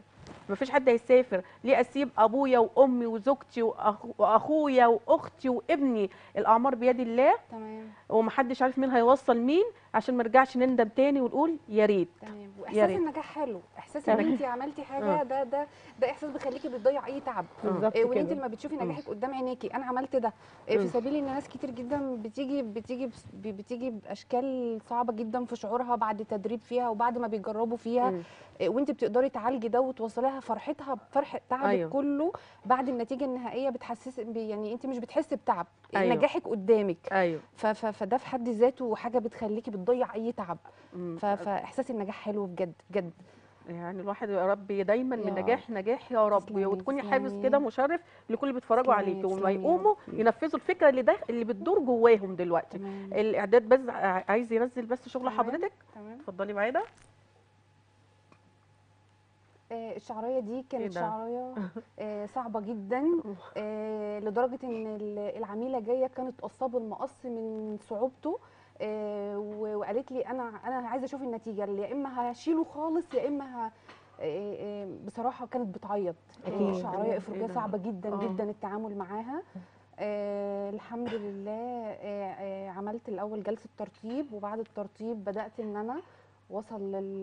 مفيش حد هيسافر ليه اسيب ابويا وامي وزوجتي وأخ- واخويا واختي وابني الاعمار بيد الله تمام ومحدش عارف مين هيوصل مين عشان ما نرجعش نندم تاني ونقول يا ريت تمام يا واحساس ريت. النجاح حلو احساس ان تمام. انت عملتي حاجه آه. ده ده ده احساس بيخليكي بتضيع اي تعب بالظبط إيه، وان انت كده لما بتشوفي مم. نجاحك قدام عينيكي انا عملت ده إيه، في مم. سبيل ان ناس كتير جدا بتيجي بتيجي بس- ب- بتيجي باشكال صعبه جدا في شعورها بعد تدريب فيها وبعد ما بيجربوا فيها مم. إيه، وانت بتقدري تعالجي ده وتوصليها فرحتها بفرح تعبك أيوة. أيوه. كله بعد النتيجه النهائيه بتحسس ب- يعني انت مش بتحسي بتعب أيوة. نجاحك قدامك ايوه ف- ف- فده في حد ذاته حاجه بتخليكي بتضيع اي تعب مم. ف- فاحساس النجاح حلو بجد بجد يعني الواحد يا رب دايما من يا نجاح نجاح يا رب تسلمي، وتكوني حافز تسلمي. كده مشرف لكل اللي بيتفرجوا تسلمي، عليكي وما تسلمي يا يقوموا رب. ينفذوا الفكره اللي ده اللي بتدور جواهم دلوقتي تمام الاعداد بس ع- عايز ينزل بس شغل تمام. حضرتك تمام اتفضلي معانا آه، الشعرايه دي كانت ده؟ شعرايه آه، صعبه جدا آه، لدرجه ان ال- العميله جايه كانت قصابه المقص من صعوبته آه، و- وقالت لي انا انا عايزه اشوف النتيجه اللي يا اما هشيله خالص يا اما ه... آه، آه، بصراحه كانت بتعيط أكيد. آه، شعرايه إيه افريقيه ده؟ صعبه جدا آه. جدا التعامل معاها آه الحمد لله آه آه عملت الاول جلسه ترطيب وبعد الترطيب بدات ان انا وصل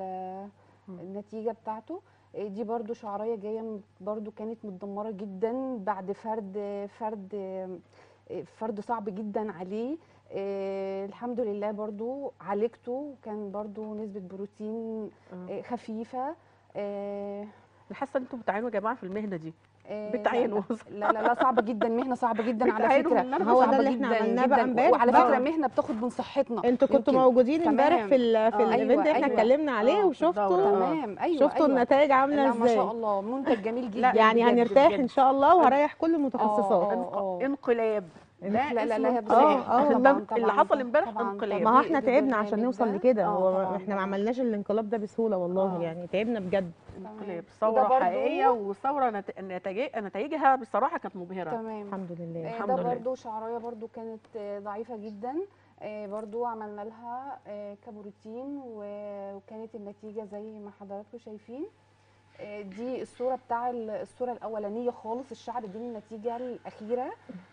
للنتيجه بتاعته آه، دي برضو شعرايه جايه من- برضو كانت متدمره جدا بعد فرد فرد آه، فرد صعب جدا عليه آه الحمد لله برضو عالجته كان برضو نسبه بروتين آه. آه خفيفه آه انا حاسه ان انتوا بتعانوا يا جماعه في المهنه دي آه، بتعانوا لا لا لا صعبه جدا مهنه صعبه جدا على بتعانوا فكره من اللي أنا هو ده صعبة اللي احنا جداً عملناه بقى جداً. امبارح وعلى بقى. فكره مهنه بتاخد من صحتنا انتوا كنتوا يمكن. موجودين امبارح تمام. في ال في آه، الايفنت أيوة، اللي احنا أيوة. اتكلمنا عليه آه، وشفتوا بالظبط. تمام ايوه شفتوا أيوة. النتائج عامله لا ازاي ما شاء الله منتج جميل جدا يعني بجد هنرتاح بجد. ان شاء الله وهريح كل آه، المتخصصات آه، آه. انقلاب لا لا لا اسمه لا انقلاب. آه، آه. طبعاً، اللي طبعاً، حصل امبارح طبعاً، انقلاب. طبعاً. ما هو احنا دي- تعبنا دي عشان برنامج نوصل ده. لكده آه، هو طبعاً، احنا ما طبعاً. عملناش الانقلاب ده بسهوله والله آه. يعني تعبنا بجد انقلاب وده ثوره برضو- حقيقيه وثوره نت- نتائج نتائجها بصراحه كانت مبهره تمام الحمد لله آه، الحمد ده لله. برضو شعرايه برضو كانت آه، ضعيفه جدا آه، برضو عملنا لها آه، كبروتين و- وكانت النتيجه زي ما حضراتكم شايفين آه، دي الصوره بتاع ال- الصوره الاولانيه خالص الشعر دي النتيجه الاخيره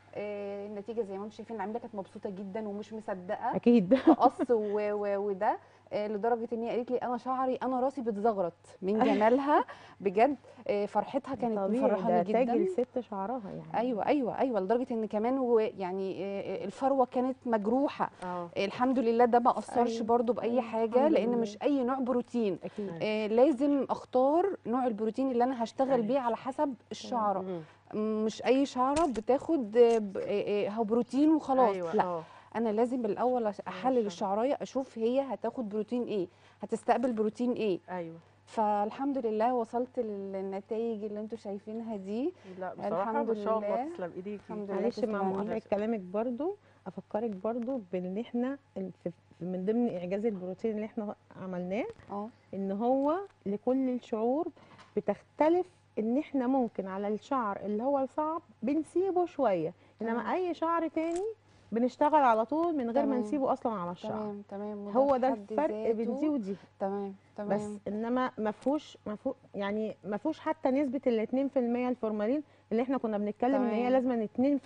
آه، النتيجه زي ما انتم شايفين العميله كانت مبسوطه جدا ومش مصدقه اكيد قص و- و- وده آه، لدرجه ان هي قالت لي انا شعري انا راسي بتزغرط من جمالها بجد آه، فرحتها كانت طبيعي مفرحاني ده تاج جدا الست شعرها يعني ايوه ايوه ايوه لدرجه ان كمان هو يعني آه، الفروه كانت مجروحه اه آه، الحمد لله ده ما اثرش أيوة، برضو باي أيوة، حاجه الحمد لان لله. مش اي نوع بروتين اكيد آه، لازم اختار نوع البروتين اللي انا هشتغل أيوة. بيه على حسب الشعره مم. مش اي شعره بتاخد آه، ب- آه، آه، هو بروتين وخلاص ايوه لا اه انا لازم بالاول أش- احلل الشعر. الشعرايه اشوف هي هتاخد بروتين ايه هتستقبل بروتين ايه ايوه فالحمد لله وصلت للنتائج اللي انتوا شايفينها دي لا بصراحه الحمد ما شاء الله لله. تسلم ايديكي الحمد لله معلش مع تسلمي. مقاطعة كلامك برضو افكرك برضو بان احنا ال- في في- من ضمن اعجاز البروتين اللي احنا عملناه اه ان هو لكل الشعور بتختلف ان احنا ممكن على الشعر اللي هو الصعب بنسيبه شويه تمام. انما اي شعر تاني بنشتغل على طول من غير ما تمام. نسيبه اصلا على الشعر تمام تمام وده هو في ده حد الفرق بين ذاته- دي ودي تمام تمام بس انما ما فيهوش ما فيهوش يعني ما فيهوش حتى نسبه ال 2% الفورمالين اللي احنا كنا بنتكلم ان هي تمام. لازم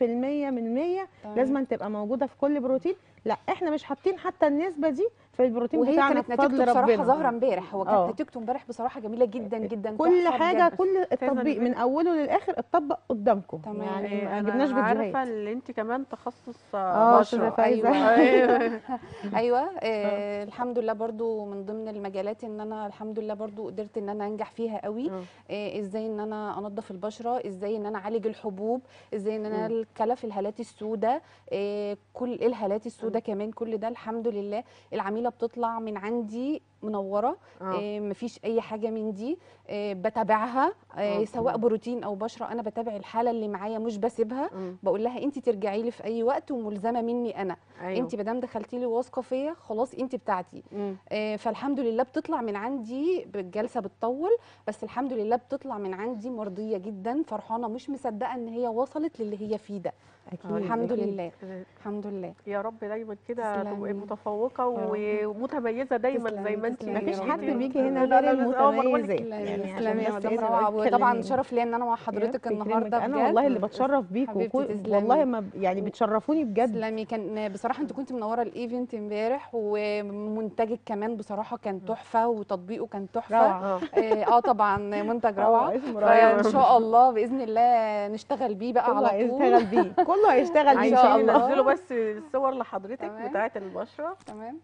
2% من 100 تمام. لازم تبقى موجوده في كل بروتين لا احنا مش حاطين حتى النسبه دي في البروتين وهي بتاعنا كانت بفضل نتيجته بصراحه ربنا ظاهره امبارح هو آه. كانت نتيجته امبارح بصراحه جميله جدا جدا كل تحفة حاجه بجد. كل التطبيق من اوله للاخر اتطبق قدامكم تمام. يعني إيه، ما انا جبناش عارفه فيديوهات ان انت كمان تخصص اه آه، استاذه بشره فايزه ايوه ايوه آه الحمد لله برضو من ضمن المجالات ان انا الحمد لله برضو قدرت ان انا انجح فيها قوي آه. آه ازاي ان انا انظف البشره ازاي ان انا اعالج الحبوب ازاي ان انا مم. الكلف الهالات السوداء آه كل الهالات السوداء كمان كل ده الحمد لله العميله بتطلع من عندي منوره اه آه مفيش اي حاجه من دي آه بتابعها آه آه، سواء تمام. بروتين او بشره انا بتابع الحاله اللي معايا مش بسيبها مم. بقول لها انت ترجعي لي في اي وقت وملزمه مني انا ايوه انت مادام دخلتي لي واثقه فيا خلاص انت بتاعتي مم. آه، فالحمد لله بتطلع من عندي بالجلسه بتطول بس الحمد لله بتطلع من عندي مرضيه جدا فرحانه مش مصدقه ان هي وصلت للي هي فيه ده اكيد الحمد أكيد. لله الحمد لله يا رب دايما كده تبقي تسلمي. متفوقه يا رب. ومتميزه دايما زي ما انت تسلمي، مفيش تسلمي حد يا رب. بيجي هنا لا، لا، غير لا، آه، ما بقولك المتميزات تسلمي يعني عشان تسلمي يا بس مدام إيه روعه نبقى وطبعا متكلمين. شرف ليا ان انا مع حضرتك يكرمك. النهارده انا بجد والله اللي بتشرف بيكوا حبيبتي وكل- تسلمي. والله ما ب- يعني بتشرفوني بجد تسلمي كان بصراحه انت كنت منوره الايفنت امبارح ومنتجك كمان بصراحه كان تحفه وتطبيقه كان تحفه روعه اه اه آه، طبعا منتج روعه آه، اسمه روعه فان شاء الله باذن الله نشتغل بيه بقى كله على طول هيشتغل بيه كله هيشتغل بيه ان عايزين شاء الله ننزله بس الصور لحضرتك تمام. بتاعه البشره تمام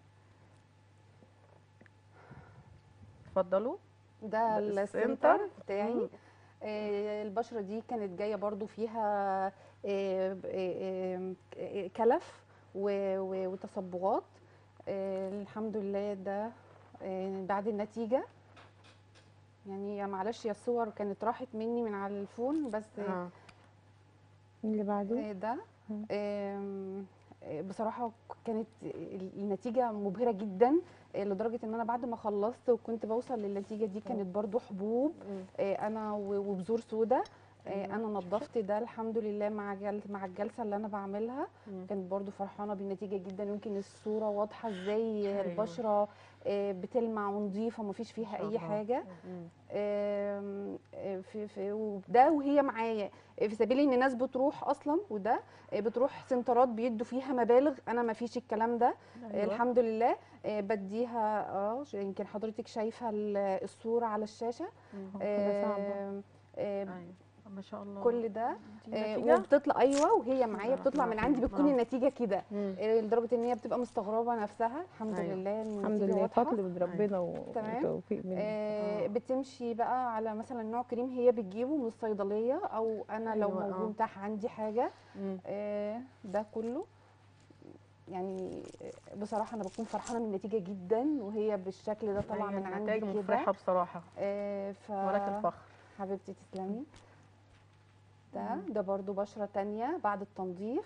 اتفضلوا ده ده السنتر السنتر. بتاعي مم. آه، البشره دي كانت جايه برضو فيها آه، آه، آه، كلف و- و- وتصبغات آه، الحمد لله ده آه، بعد النتيجه يعني يا معلش يا الصور كانت راحت مني من على الفون بس اه اللي بعده آه، ده مم. آم، آه، بصراحة كانت النتيجة مبهرة جدا آه، لدرجة ان انا بعد ما خلصت وكنت بوصل للنتيجة دي كانت برضو حبوب مم. آه، انا و- وبذور سودا آه، أيوة. انا نظفت ده الحمد لله مع جل مع الجلسة اللي انا بعملها مم. كانت برضو فرحانة بالنتيجة جدا يمكن الصورة واضحة ازاي أيوة. البشرة آه، بتلمع ونظيفة مفيش ما فيها شاء اي الله. حاجة مم. آم، آه، في في وده وهي معايا آه، في سبيل ان ناس بتروح اصلا وده آه، بتروح سنترات بيدوا فيها مبالغ انا ما فيش الكلام ده آه، أيوة. الحمد لله آه، بديها اه ش- يمكن حضرتك شايفه ال- الصوره على الشاشه مم. كده صعبة. آم، آه، أيوة. ما شاء الله كل ده دي آه، نتيجة؟ وبتطلع ايوه وهي معايا الله بتطلع من الرحمن عندي الرحيم. بتكون آه. النتيجه كده مم. آه، لدرجه ان هي بتبقى مستغربه نفسها الحمد أيوة. لله إن الحمد النتيجة لله واضحة. فضل من ربنا و- تمام. وتوفيق منه آه، آه. بتمشي بقى على مثلا نوع كريم هي بتجيبه من الصيدليه او انا لو أيوة، آه. موجود متاح عندي حاجه مم. آه، ده كله يعني آه، بصراحه انا بكون فرحانه من النتيجه جدا وهي بالشكل ده طالعه أيوة، من عندي النتائج كده مفرحه بصراحه آه، ف ولك الفخر حبيبتي تسلمي ده ده برضو بشره تانية بعد التنظيف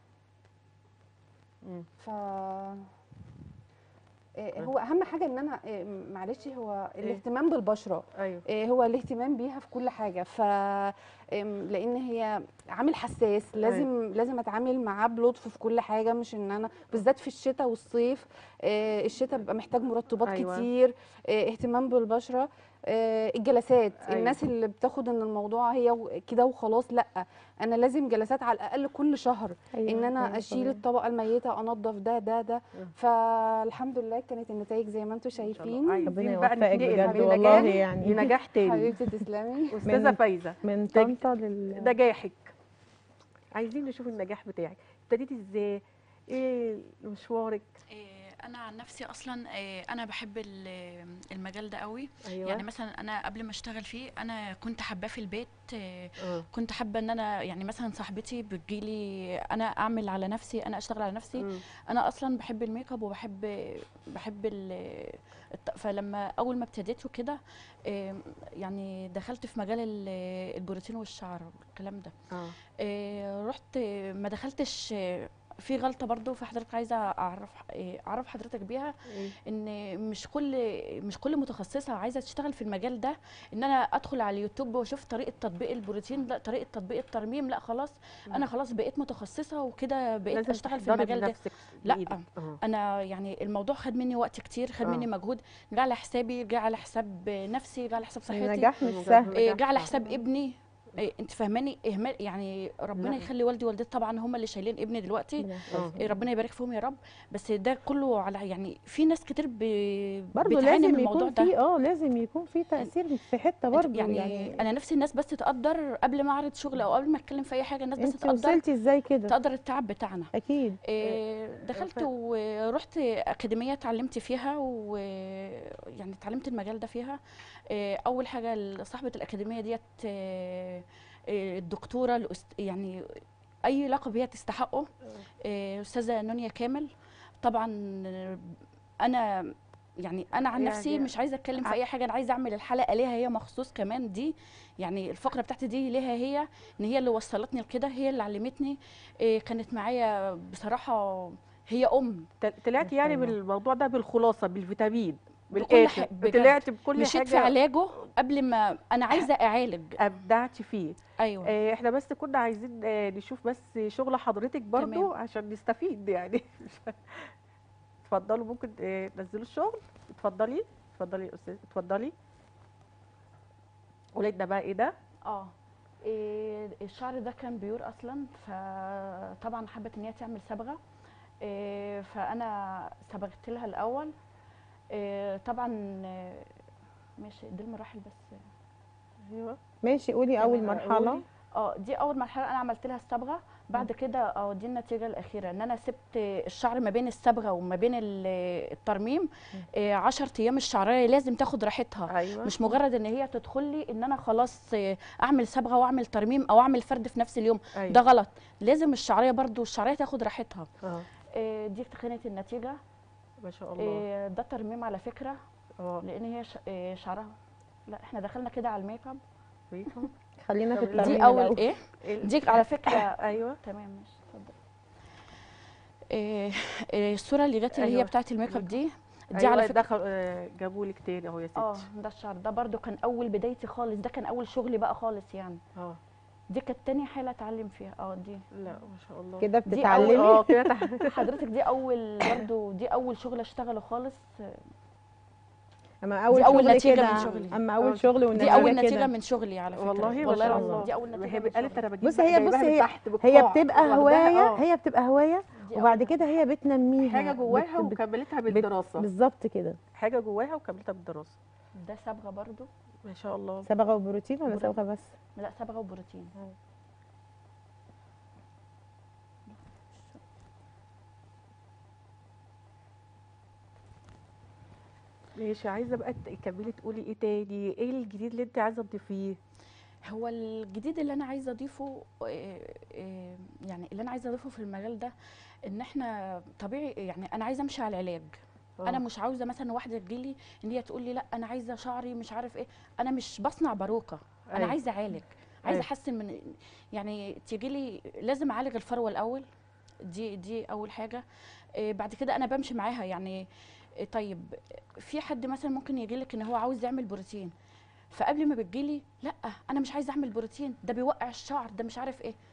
مم. ف آه، هو اهم حاجه ان انا آه، معلش هو الاهتمام بالبشره ايوه آه، هو الاهتمام بيها في كل حاجه ف آم، لان هي عامل حساس لازم لازم اتعامل معاه بلطف في كل حاجه مش ان انا بالذات في الشتاء والصيف آه، الشتاء بيبقى محتاج مرطبات أيوة. كتير آه، اهتمام بالبشره آه، الجلسات أيوة. الناس اللي بتاخد ان الموضوع هي و- كده وخلاص لا انا لازم جلسات على الاقل كل شهر أيوة، ان انا أيوة اشيل طبعاً. الطبقه الميته انضف ده ده ده مم. فالحمد لله كانت النتائج زي ما انتم ما شاء الله. شايفين عايزين ربنا بقى يوفقك نتنقل بجد من والله نجاح يعني لنجاح تاني حبيبتي تسلمي استاذه من- فايزه من ده- طنطا لل نجاحك عايزين نشوف النجاح بتاعك ابتديتي ازاي ايه مشوارك إيه، انا عن نفسي اصلا إيه، انا بحب ال- المجال ده قوي ايوه يعني مثلا انا قبل ما اشتغل فيه انا كنت حباه في البيت إيه، اه كنت حابه ان انا يعني مثلا صاحبتي بتجيلي انا اعمل على نفسي انا اشتغل على نفسي مم. انا اصلا بحب الميك اب وبحب بحب ال- الت- فلما اول ما ابتديت وكده إيه، يعني دخلت في مجال ال- البروتين والشعر والكلام ده اه إيه، رحت ما دخلتش في غلطه برضو في حضرتك عايزه اعرف إيه، اعرف حضرتك بيها إيه؟ ان مش كل مش كل متخصصه عايزه تشتغل في المجال ده ان انا ادخل على اليوتيوب واشوف طريقه تطبيق البروتين لا طريقه تطبيق الترميم لا خلاص انا خلاص بقيت متخصصه وكده بقيت لازم اشتغل في تحضري المجال ده بنفسك لا. بإيدك. اه انا يعني الموضوع خد مني وقت كتير خد آه. مني مجهود جه على حسابي جه على حساب نفسي جه على حساب صحتي النجاح مش النجاح سهل إيه، نجاح جه على صعب. حساب ابني إيه، انت فاهماني اهمال يعني ربنا لا. يخلي والدي ووالدتي طبعا هم اللي شايلين ابني دلوقتي ربنا اه يحفظهم. إيه، ربنا يبارك فيهم يا رب بس ده كله على يعني في ناس كتير ب... برضه بتعاني من لازم الموضوع يكون ده في اه لازم يكون في تأثير في حتة أنت- برضه يعني, يعني, انا نفسي الناس بس تقدر قبل ما اعرض شغل او قبل ما اتكلم في اي حاجه الناس بس انت تقدر وصلتي ازاي كده تقدر التعب بتاعنا اكيد إيه، دخلت ف- ورحت اكاديميه اتعلمت فيها ويعني اتعلمت المجال ده فيها إيه، اول حاجه صاحبه الاكاديميه ديت إيه، إيه، الدكتوره الأست... يعني اي لقب هي تستحقه إيه، استاذه نونيا كامل طبعا انا يعني انا عن نفسي يعني مش عايزه اتكلم ع- في اي حاجه انا عايزه اعمل الحلقه ليها هي مخصوص كمان دي يعني الفقره بتاعتي دي ليها هي ان هي اللي وصلتني لكده هي اللي علمتني إيه، كانت معايا بصراحه هي ام ت- طلعتي يعني ما من شاء الموضوع ده بالخلاصه بالفيتامين بكل بالاخر ح- بجد. طلعت بكل مشيت في حاجه علاجه قبل ما انا عايزه اعالج ابدعت فيه ايوه آه، احنا بس كنا عايزين آه، نشوف بس شغل حضرتك برضو تمام. عشان نستفيد يعني اتفضلوا ممكن آه، تنزلوا الشغل اتفضلي اتفضلي يا استاذ اتفضلي قولي لنا بقى ايه ده اه إيه الشعر ده كان بيور اصلا فطبعا حبت ان هي تعمل صبغه إيه فانا صبغت لها الاول إيه طبعا آه، ماشي دي المراحل بس ايوه ماشي قولي اول تمام، مرحله قولي. اه دي اول مرحله انا عملت لها الصبغه بعد كده اه دي النتيجه الاخيره ان انا سبت الشعر ما بين الصبغه وما بين ال- الترميم 10 ايام الشعريه لازم تاخد راحتها ايوه مش مجرد ان هي تدخل لي ان انا خلاص آه، اعمل صبغه واعمل ترميم او اعمل فرد في نفس اليوم ايوه ده غلط لازم الشعريه برضو الشعريه تاخد راحتها اه آه، دي كانت النتيجه ما شاء الله آه، ده ترميم على فكره اه لان هي ش- آه، شعرها لا احنا دخلنا كده على الميك اب فيكم خلينا في طب الترميم دي اول الأول. ايه ال- دي على فكره ايوه تمام ماشي اتفضل آه، آه، الصوره اللي جت اللي هي أيوة. بتاعت الميك اب دي دي ايوه على فكره دخل آه، جابوا لك تاني اهو يا اه ستي ده الشعر ده برضو كان اول بدايتي خالص ده كان اول شغلي بقى خالص يعني اه دي كانت تاني حاله اتعلم فيها اه دي لا ما شاء الله كده دي أول- بتتعلمي اه كده تح- حضرتك دي اول برضو دي اول شغل اشتغله خالص اما اول أول شغل نتيجة كده من شغلي. اما آه، اول شغل والنتيجه دي اول نتيجه كده. من شغلي على فكره والله ما والله شاء العظيم الله دي اول نتيجه هي من قالت شغلي. انا بجيب بصي هي جايباها بصي من هي تحت هي بالقاع. بتبقى واخداها، هوايه آه. هي بتبقى هوايه دي وبعد أول- كده هي بتنميها حاجه جواها بت- بت- وكملتها بت- بالدراسه بالظبط كده حاجه جواها وكملتها بالدراسه ده صبغه برضو ما شاء الله صبغه وبروتين ولا بروتين. صبغه بس لا صبغه وبروتين ماشي عايزه بقى تكملي تقولي ايه تاني ايه الجديد اللي انت عايزه تضيفيه هو الجديد اللي انا عايزه اضيفه آه، آه، يعني اللي انا عايزه اضيفه في المجال ده ان احنا طبيعي يعني انا عايزه امشي على العلاج آه. انا مش عاوزه مثلا واحده تجيلي ان هي تقول لي لا انا عايزه شعري مش عارف ايه انا مش بصنع باروكه انا أيوة. عايزه اعالج عايزه أيوة. احسن من يعني تيجي لي لازم اعالج الفروه الاول دي دي اول حاجه آه، بعد كده انا بمشي معاها يعني آه، طيب في حد مثلا ممكن يجي لك ان هو عاوز يعمل بروتين فقبل ما بتجيلي لا انا مش عايزه اعمل بروتين ده بيوقع الشعر ده مش عارف ايه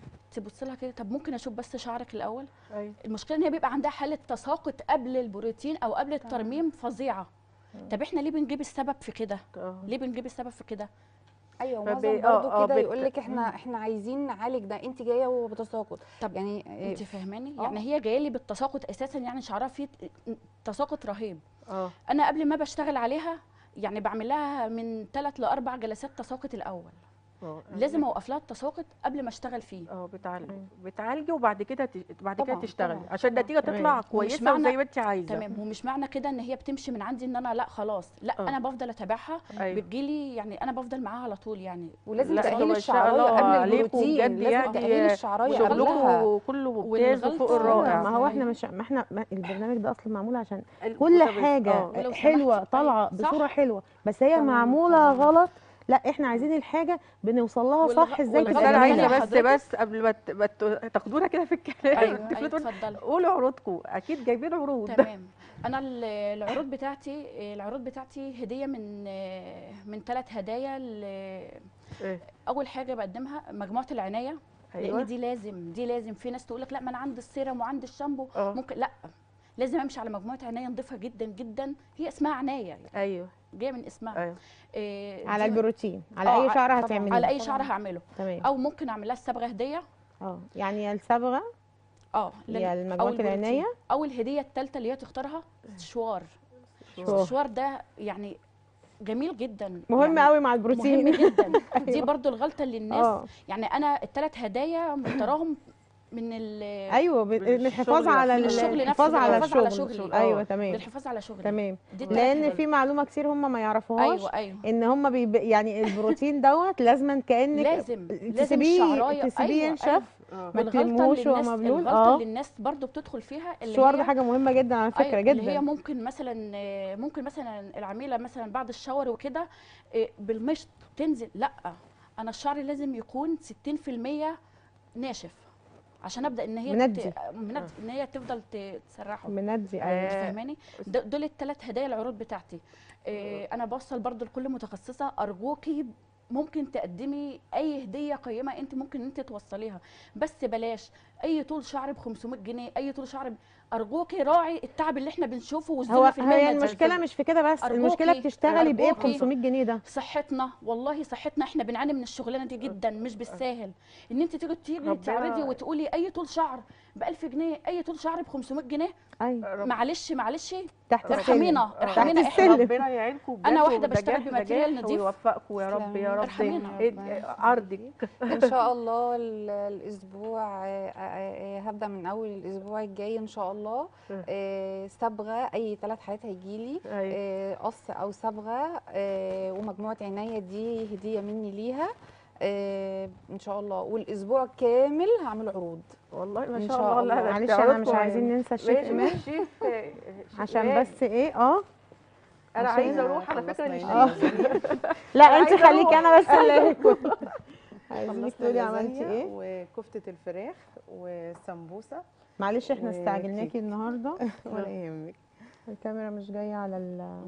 تبص لها كده طب ممكن اشوف بس شعرك الاول ايوه المشكله ان هي بيبقى عندها حاله تساقط قبل البروتين او قبل الترميم فظيعه طب احنا ليه بنجيب السبب في كده اه ليه بنجيب السبب في كده ايوه فب- معظم آه، برضو آه، كده بت- يقول لك احنا احنا عايزين نعالج ده انت جايه وبتساقط طب يعني آه، انت فاهماني آه. يعني هي جايه لي بالتساقط اساسا يعني شعرها فيه تساقط رهيب اه انا قبل ما بشتغل عليها يعني بعمل لها من ثلاث لاربع جلسات تساقط الاول اه لازم اوقف لها التساقط قبل ما اشتغل فيه اه بتعالجي بتعالجي وبعد كده ت- بعد كده طبعاً، تشتغلي طبعاً، عشان طبعاً. النتيجه تطلع تمام. كويسه معنى- وزي ما انت عايزه تمام ومش معنى كده ان هي بتمشي من عندي ان انا لا خلاص لا آه. انا بفضل اتابعها ايوه بتجيلي يعني انا بفضل معاها على طول يعني ولازم لا، تأهيل طبعاً إن شاء الله الشعرايه قبل عليكم البروتين بجد لازم يعني تأهيل الشعرايه قبلها وشغلكم كله ممتاز وفوق والغلطة- الرائع ما هو احنا أيوة. مش ما احنا ما البرنامج ده اصلا معمول عشان ال- كل متابعة. حاجه آه. ولو حلوه سمحتي، طالعه أيوة، صح. بصوره حلوه بس هي تمام، معموله تمام. غلط لا احنا عايزين الحاجه بنوصل لها والغ- صح ازاي والغلط بس تبقى انا التانية عايزه جميله بس حضرتك- بس قبل ما ت- ما ت- تاخدونا كده في الكلام ايوه تفضلوا ايوه اتفضلي قولوا عروضكم اكيد جايبين عروض تمام انا ال- العروض بتاعتي العروض بتاعتي هديه من من ثلاث هدايا ل- إيه؟ اول حاجه بقدمها مجموعه العنايه ايوه لان دي لازم دي لازم في ناس تقول لك لا ما انا عندي السيرم وعندي الشامبو اه ممكن لا لازم امشي على مجموعه عنايه نضيفها جدا جدا هي اسمها عنايه ايوه جايه من اسمها ايوه إيه على دي- البروتين على آه، اي شعر طبعاً، هتعمليه على اي شعر هعمله تمام او ممكن اعمل لها الصبغه هديه اه يعني يا الصبغه اه اللي لل- هي أو المجموعه البروتين. العنايه او الهديه الثالثه اللي هي تختارها شوار شوار. الشوار ده يعني جميل جدا مهم يعني قوي مع مهم البروتين جدا دي أيوة. برضو الغلطه اللي الناس اه يعني انا الثلاث هدايا مختاراهم من ال ايوه ب- من الحفاظ الشغل على نفسه. ال- الشغل نفسه، الحفاظ على الحفاظ على الشغل شغلي. ايوه آه. تمام للحفاظ على شغلي تمام دي التلات لان هدايا. في معلومه كتير هم ما يعرفوهاش ايوه ايوه ان هم بيب... يعني البروتين دوت لازما كانك لازم لازم تسيبيه الشعرايه تسيبيه أيوة، ينشف أيوة. اه ما والغلطه ترموش اللي وهو الناس مبلول الغلطه اه اللي الناس برضو بتدخل فيها اللي الشوار هي ده حاجه مهمه جدا على فكره أيوة، جدا اللي هي ممكن مثلا آه، ممكن مثلا العميله مثلا بعد الشاور وكده آه، بالمشط تنزل لا انا الشعر لازم يكون 60% ناشف عشان ابدا ان هي مندي. ت- مند... ان هي تفضل ت- تسرحه مندي انت ايوه فاهماني د- دول الثلاث هدايا العروض بتاعتي إيه انا بوصل برضو لكل متخصصه ارجوكي ممكن تقدمي اي هديه قيمه انت ممكن انت توصليها بس بلاش اي طول شعر ب 500 جنيه اي طول شعر ب... ارجوكي راعي التعب اللي احنا بنشوفه هو والذل في هي المهنه دي. المشكله مش في كده بس أرجوكي، المشكله بتشتغلي بايه ب أرجوكي. 500 جنيه ده صحتنا والله صحتنا احنا بنعاني من الشغلانه دي جدا مش بالساهل ان انت تيجي تيجي ربنا- تعرضي وتقولي اي طول شعر ب 1000 جنيه اي طول شعر ب 500 جنيه ايوه معلش معلش تحت ارحمينا السلم. ارحمينا تحت احنا السلم. ربنا يعينكم بجد أنا واحدة ونجاح بشتغل بماتيريال نجاح نضيف. ويوفقكم يا رب تسلمي. يا رب ارحمينا. إد- عرضك ان شاء الله ال- الاسبوع آه، آه، آه، هبدا من اول الاسبوع الجاي ان شاء الله آه، صبغه اي ثلاث حالات هيجيلي أيوة. آه، قص او صبغه آه، ومجموعه عنايه دي هديه مني ليها آه، ان شاء الله والاسبوع كامل هعمل عروض والله ما إن شاء شاء الله لا، الله. معلش عروضكم احنا مش عايزين ننسى الشيف ماشي ايمان ماشي شيف آه، عشان إيمان. بس ايه اه انا عشان عايزه اروح على فكره خلصنا للشيف لا أنا انت عايزة خليكي أروح. انا بس اللي عايزينك خلصنا تقولي عملتي اللازانيا ايه وكفته الفراخ والسمبوسه معلش احنا وكيك. استعجلناكي النهارده ولا يهمك الكاميرا مش جايه على ال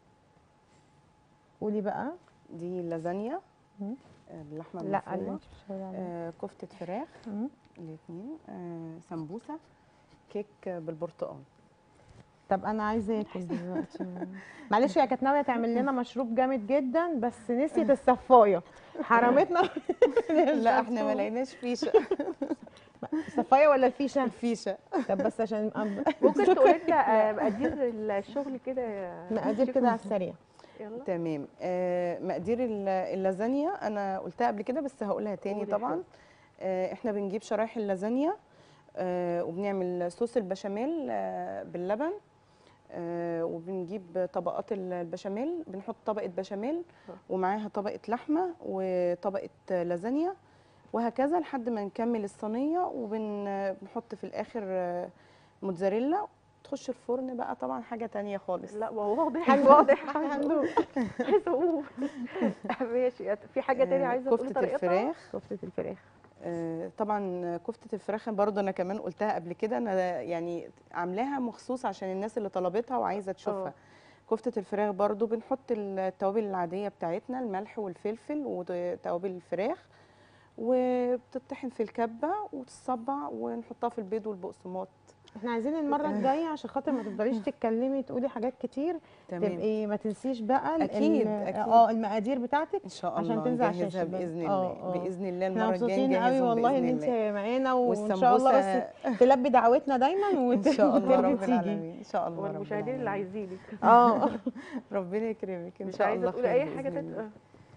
قولي بقى دي اللازانيا مم. آه، باللحمه لا اللي المفرومه انت مش شايله عليها. آه، كفته فراخ مم. الاثنين سمبوسه كيك بالبرتقال طب انا عايزه اكل دلوقتي معلش هي كانت ناويه تعمل لنا مشروب جامد جدا بس نسيت الصفايه حرمتنا لا احنا ما لقيناش فيشه الصفايه ولا الفيشه الفيشه طب بس عشان أب- ممكن تقولي لنا آه، مقادير الشغل كده يا مقادير شيف كده على مز- السريع يلا تمام آه، مقادير ال- اللازانيا انا قلتها قبل كده بس هقولها تاني قولي طبعا آه، احنا بنجيب شرايح اللازانيا آه، وبنعمل صوص البشاميل آه، باللبن آه، وبنجيب طبقات ال- البشاميل بنحط طبقة بشاميل ومعاها طبقة لحمة وطبقة لازانيا وهكذا لحد ما نكمل الصينية وبنحط في الآخر آه، موتزاريلا تخش الفرن بقى طبعا حاجة تانية خالص لا ما هو واضح هندوق. واضح هندوق. عايزه اقول ماشي في حاجه تانية آه، عايزه تقولي كفتة طريقتها الفراخ كفته الفراخ آه، طبعا كفتة الفراخ برضه انا كمان قلتها قبل كده انا يعني عاملاها مخصوص عشان الناس اللي طلبتها وعايزه تشوفها آه. كفتة الفراخ برضه بنحط التوابل العادية بتاعتنا الملح والفلفل وتوابل الفراخ وبتطحن في الكبة وتتصبع ونحطها في البيض والبقسماط احنا عايزين المره الجايه عشان خاطر ما تفضليش تتكلمي تقولي حاجات كتير تمام تبقي ما تنسيش بقى ال- أكيد، ال- أكيد. اه المقادير بتاعتك ان شاء عشان الله تنزل على نجهزها الشاشة بقى. باذن آه، الله آه. باذن الله احنا المره الجايه مبسوطين قوي نجهزهم والله ان باذن انت الله معانا وان شاء الله والسمبوسة- بس تلبي دعوتنا دايما وت- ان شاء الله وترجي رب تيجي العالمين ان شاء الله رب والمشاهدين اللي العالمين. عايزينك اه ربنا يكرمك ان مش شاء عايزه الله تقولي خير اي حاجه بإذن تت... الله.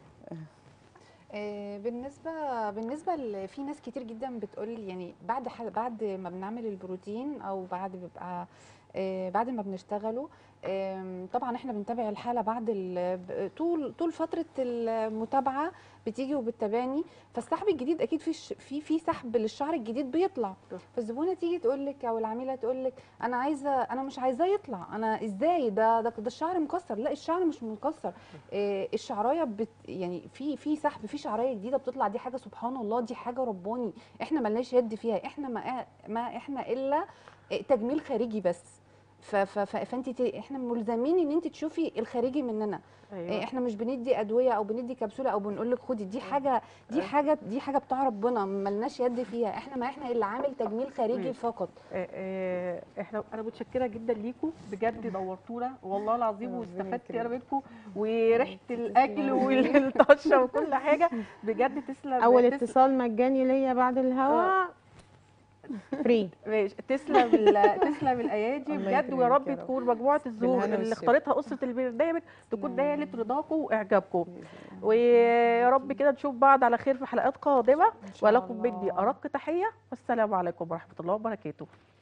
آه، بالنسبه بالنسبه ل- في ناس كتير جدا بتقول لي يعني بعد ح- بعد ما بنعمل البروتين او بعد بيبقى آه، بعد ما بنشتغله آم، طبعا احنا بنتابع الحاله بعد ال- ب- طول طول فتره المتابعه بتيجي وبتتابعني فالسحب الجديد اكيد في ش- في في سحب للشعر الجديد بيطلع فالزبونه تيجي تقول لك او العميله تقول لك انا عايزه انا مش عايزاه يطلع انا ازاي ده ده, ده الشعر مكسر لا الشعر مش مكسر آه، الشعرايه بت يعني في في سحب في شعرايه جديده بتطلع دي حاجه سبحان الله دي حاجه رباني احنا ملناش يد فيها احنا ما ما احنا الا آه، تجميل خارجي بس ف- ف- ف- فانت ت- احنا ملزمين ان انت تشوفي الخارجي مننا ايوه احنا مش بندي ادويه او بندي كبسوله او بنقول لك خدي دي حاجه دي حاجه دي حاجه بتاع ربنا ملناش يد فيها احنا ما احنا اللي عامل تجميل خارجي ماشي. فقط آه، آه، احنا انا متشكره جدا ليكم بجد نورتونا والله العظيم ربنا واستفدت انا يكرمك. منكم وريحه الاكل والطشه وكل حاجه بجد تسلم اول تسلم- اتصال مجاني ليا بعد الهوا فري ماشي تسلم ال- تسلم الايادي الله بجد ويا يكرمك رب يا رب. تكون مجموعه الزهور بالهنا اللي والشفا. اختارتها قصه البرنامج تكون نالت رضاكم واعجابكم ويا رب كده نشوف بعض على خير في حلقات قادمه إن شاء ولكم مني الله. ارق تحيه والسلام عليكم ورحمه الله وبركاته